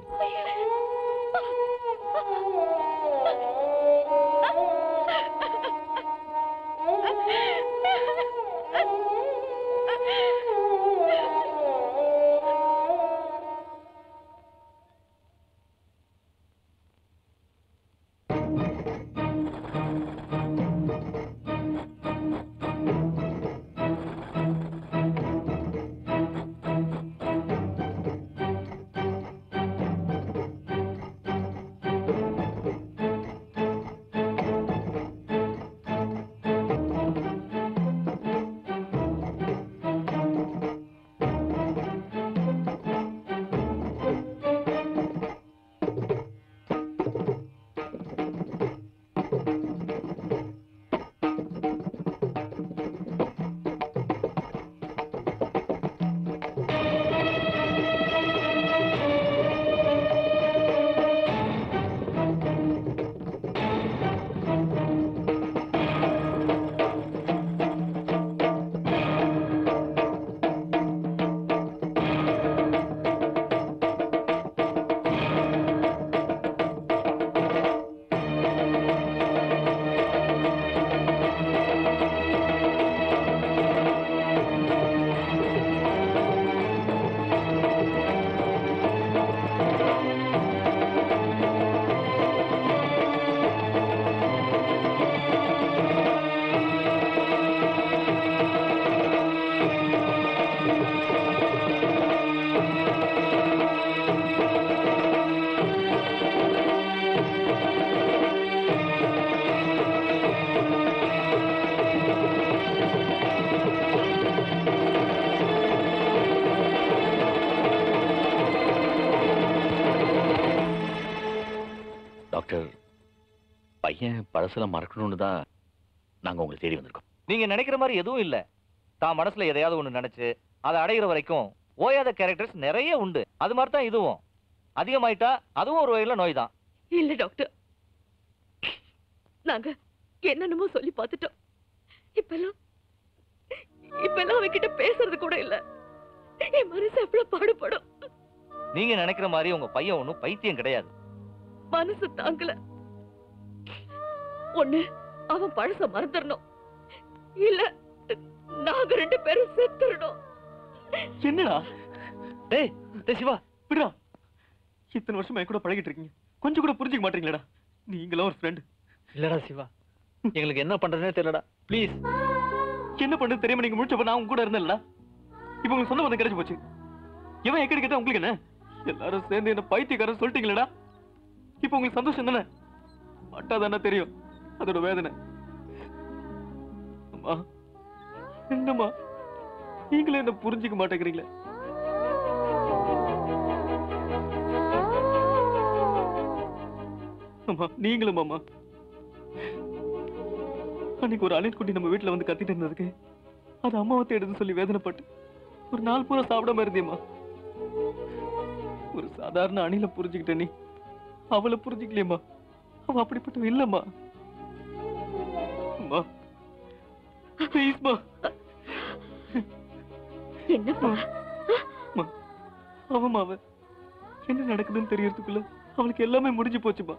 Speaker 6: டாக்டர் பையன் பழசெல்லாம் மறக்கணும்னு தான் நாங்க உங்களை தேடி வந்திருக்கோம்
Speaker 2: நீங்க நினைக்கிற மாதிரி எதுவும் இல்ல தான் மனசுல எதையாவது ஒண்ணு நினைச்சு அதை அடையிற வரைக்கும் ஓயாத கேரக்டர்ஸ் நிறைய உண்டு அது மாதிரி தான் இதுவும் அதிகமாயிட்டா அதுவும் ஒரு வகையில நோய் தான்
Speaker 9: இல்ல டாக்டர் நாங்க என்னென்னமோ சொல்லி பார்த்துட்டோம் இப்பெல்லாம்
Speaker 7: இப்ப எல்லாம் அவகிட்ட பேசுறது கூட இல்ல என் மனசு எவ்வளவு பாடுபடும்
Speaker 6: நீங்க நினைக்கிற மாதிரி உங்க பையன் ஒண்ணும் பைத்தியம் கிடையாது
Speaker 7: மனசு தாங்கல ஒண்ணு அவன் பழச மறந்துடணும் இல்ல நாங்க ரெண்டு பேரும் செத்துடணும்
Speaker 4: என்னடா டேய் டேய் சிவா விடுடா இத்தனை வருஷமா என் கூட பழகிட்டு இருக்கீங்க கொஞ்சம் கூட புரிஞ்சுக்க மாட்டீங்களேடா நீங்களும் ஒரு ஃப்ரெண்ட்
Speaker 13: இல்லடா சிவா எங்களுக்கு என்ன பண்றதுனே தெரியலடா ப்ளீஸ்
Speaker 4: என்ன பண்றது தெரியாம நீங்க முடிச்சப்ப நான் உங்க கூட இருந்தேன்ல இப்போ உங்களுக்கு சொந்த பந்தம் கிடைச்சு போச்சு இவன் எக்கடி கேட்டா உங்களுக்கு என்ன எல்லாரும் சேர்ந்து என்ன பைத்தியக்காரன் சொல்லிட்டீங்களேடா இப்போ உங்களுக்கு சந்தோஷம் தானே பட்டாதானே தெரியும் அதோட வேதனை அம்மா என்னம்மா நீங்களே என்ன புரிஞ்சுக்க மாட்டேங்கிறீங்களே அம்மா நீங்களும் அம்மா அன்னைக்கு ஒரு அணில் குட்டி நம்ம வீட்டுல வந்து கத்திட்டு இருந்ததுக்கு அது அம்மாவை தேடுதுன்னு சொல்லி வேதனைப்பட்டு ஒரு நாள் பூரா சாப்பிடாம இருந்தியம்மா ஒரு சாதாரண அணில புரிஞ்சுக்கிட்ட நீ அவளை புரிஞ்சுக்கலையம்மா அவ அப்படிப்பட்டவ இல்லம்மா அம்மா ப்ளீஸ்மா
Speaker 7: என்னப்பா
Speaker 4: அம்மா அவமா அவ என்ன நடக்குதுன்னு தெரியறதுக்குள்ள அவளுக்கு எல்லாமே முடிஞ்சு போச்சுமா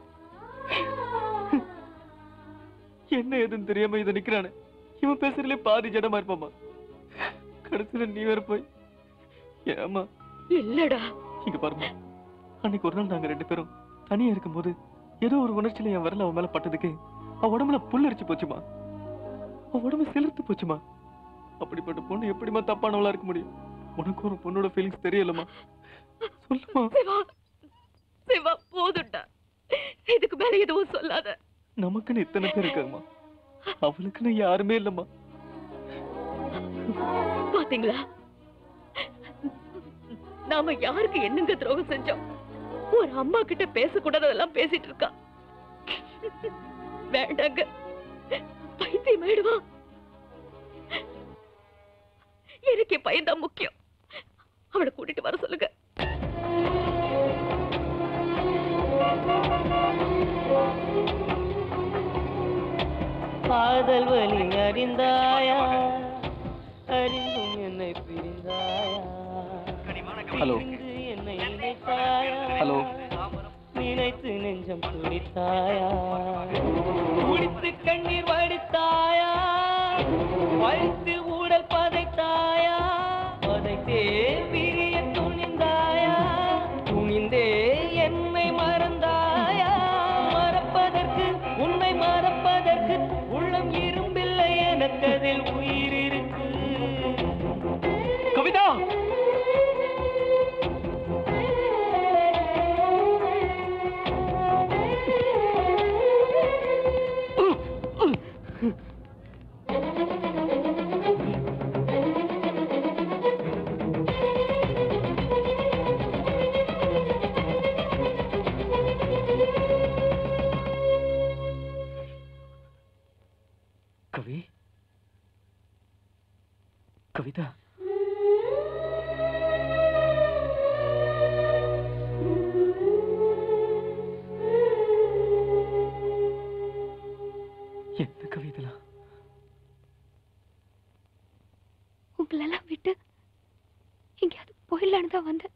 Speaker 4: என்ன ஏதுன்னு தெரியாம இதை நிக்கிறானே இவன் பேசுறதுல பாதி ஜடமா இருப்பாமா கடைசியில நீ வேற போய் ஏமா
Speaker 7: இல்லடா
Speaker 4: இங்க பாருமா அன்னைக்கு ஒரு நாள் நாங்க ரெண்டு பேரும் தனியா இருக்கும்போது ஏதோ ஒரு உணர்ச்சியில என் விரல் அவன் மேல பட்டதுக்கு அவ உடம்புல புல்லரிச்சு போச்சுமா அவ உடம்பு சிலிர்த்து போச்சுமா அப்படிப்பட்ட பொண்ணு எப்படிமா தப்பானவளா இருக்க முடியும் உனக்கு ஒரு பொண்ணோட ஃபீலிங்ஸ் தெரியலமா சொல்லுமா
Speaker 7: சிவா சிவா போதும்டா இதுக்கு மேல எதுவும் சொல்லாத
Speaker 4: நமக்குன்னு இத்தனை பேர் இருக்காங்கம்மா அவளுக்குன்னு யாருமே இல்லம்மா
Speaker 7: பாத்தீங்களா நாம யாருக்கு என்னங்க துரோகம் செஞ்சோம் ஒரு அம்மா கிட்ட பேசக்கூடாததெல்லாம் பேசிட்டு இருக்கா வேண்டாங்க பைத்தியம் ஆயிடுவான் எனக்கு என் பையன் தான் முக்கியம் அவளை கூட்டிட்டு வர சொல்லுங்க
Speaker 18: காதல் வலி அறிந்தாயா அறிந்தும் என்னை பிரிந்தாயா
Speaker 4: ஹலோ
Speaker 18: பிரிந்து என்னை நினைத்தாயா
Speaker 4: ஹலோ
Speaker 18: நினைத்து நெஞ்சம் துடித்தாயா குடித்து கண்ணீர் வடித்தாயா வழித்து ஊடல் பதைத்தாயா பதைத்தே பிரிய துணிந்தாயா துணிந்தே என்னை மறந்தாயா மறப்பதற்கு உன்னை மறப்பதற்கு உள்ளம் இரும்பில்லை எனக்கு அதில் உயிர் இருக்கு
Speaker 4: கவிதா கவி கவிதா எந்த கவிதலாம்
Speaker 8: உங்களெல்லாம் விட்டு எங்கேயாவது போயிடலான்னு தான் வந்தேன்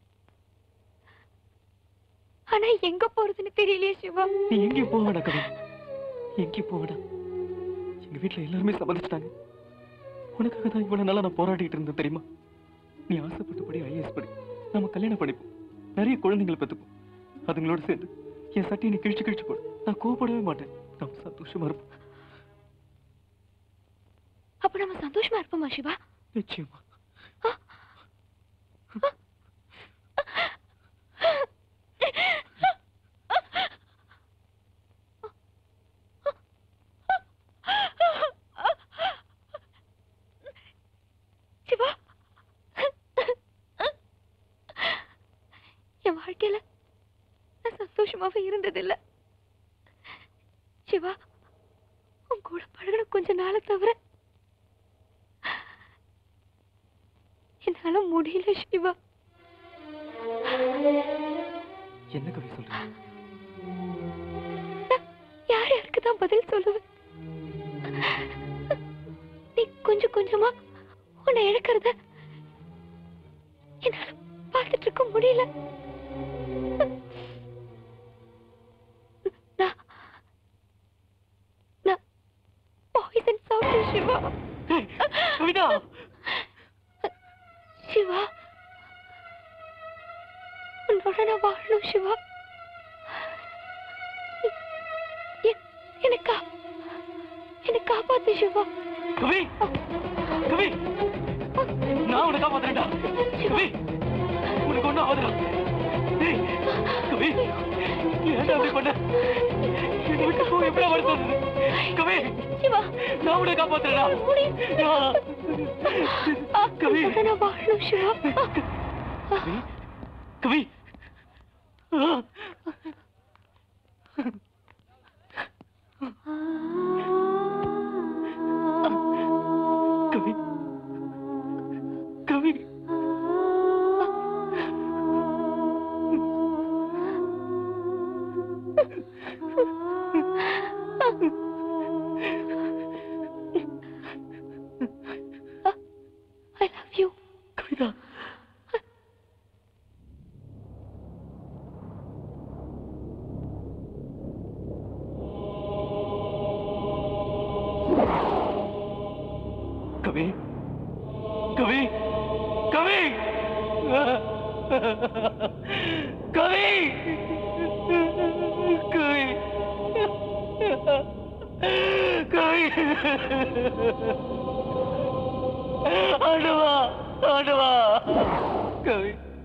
Speaker 8: ஆனா எங்க போறதுன்னு தெரியலையே சிவா
Speaker 4: நீ எங்கேயும் போக வேண்டாம் கவி எங்கேயும் போக வேண்டாம் எங்க வீட்டுல எல்லாருமே சம்மதிச்சிட்டாங்க உனக்காக தான் இவ்வளவு நாளா நான் போராடிட்டு இருந்தேன் தெரியுமா நீ ஆசைப்பட்டபடி ஐஏஎஸ் படி நம்ம கல்யாணம் பண்ணிப்போம் நிறைய குழந்தைங்களை பெற்றுப்போம் அதுங்களோட சேர்ந்து என் சட்டையை நீ கிழிச்சு கிழிச்சு போடு நான் கோவப்படவே மாட்டேன் நம்ம சந்தோஷமா இருப்போம்
Speaker 8: அப்ப நம்ம சந்தோஷமா இருப்போமா சிவா
Speaker 4: நிச்சயமா
Speaker 8: சிவா என் வாழ்க்கையில நான் சந்தோஷமாவே இருந்ததில்ல சிவா உன் கூட பழகின கொஞ்ச நாளை தவிர என்னால முடியல சிவா
Speaker 4: என்ன கவி சொல்ற
Speaker 8: யார் யாருக்கு தான் பதில் சொல்லுவேன் நீ கொஞ்சம் கொஞ்சமா உன்னை இழக்கிறத என்னால பார்த்துட்டு இருக்க முடியல நான் நான் பாய்சன் சாப்பிட்டேன் சிவா
Speaker 18: கவிதா
Speaker 8: சிவா உன்னோட நான் வாழணும் சிவா எ- எனக்கா என்னை காப்பாத்து சிவா
Speaker 18: கவி கவி நான் உனக்கு காப்பாத்துறேன்டா கவி உனக்கு ஒண்ணும் ஆகுதுடா டேய் கவி ஏன்டா அப்படி பண்ண என்னை விட்டு போக எப்படி வருத்தம் கவி
Speaker 8: சிவா
Speaker 18: நான் உனக்கு காப்பாத்துறேன்டா கவி
Speaker 8: நான் வாழணும் சிவா
Speaker 18: கவி கவி கவி
Speaker 8: I love you.
Speaker 18: கவிதா கவி கவி கவி கவி கவி கவி ஆண்டவா ஆண்டவா கவி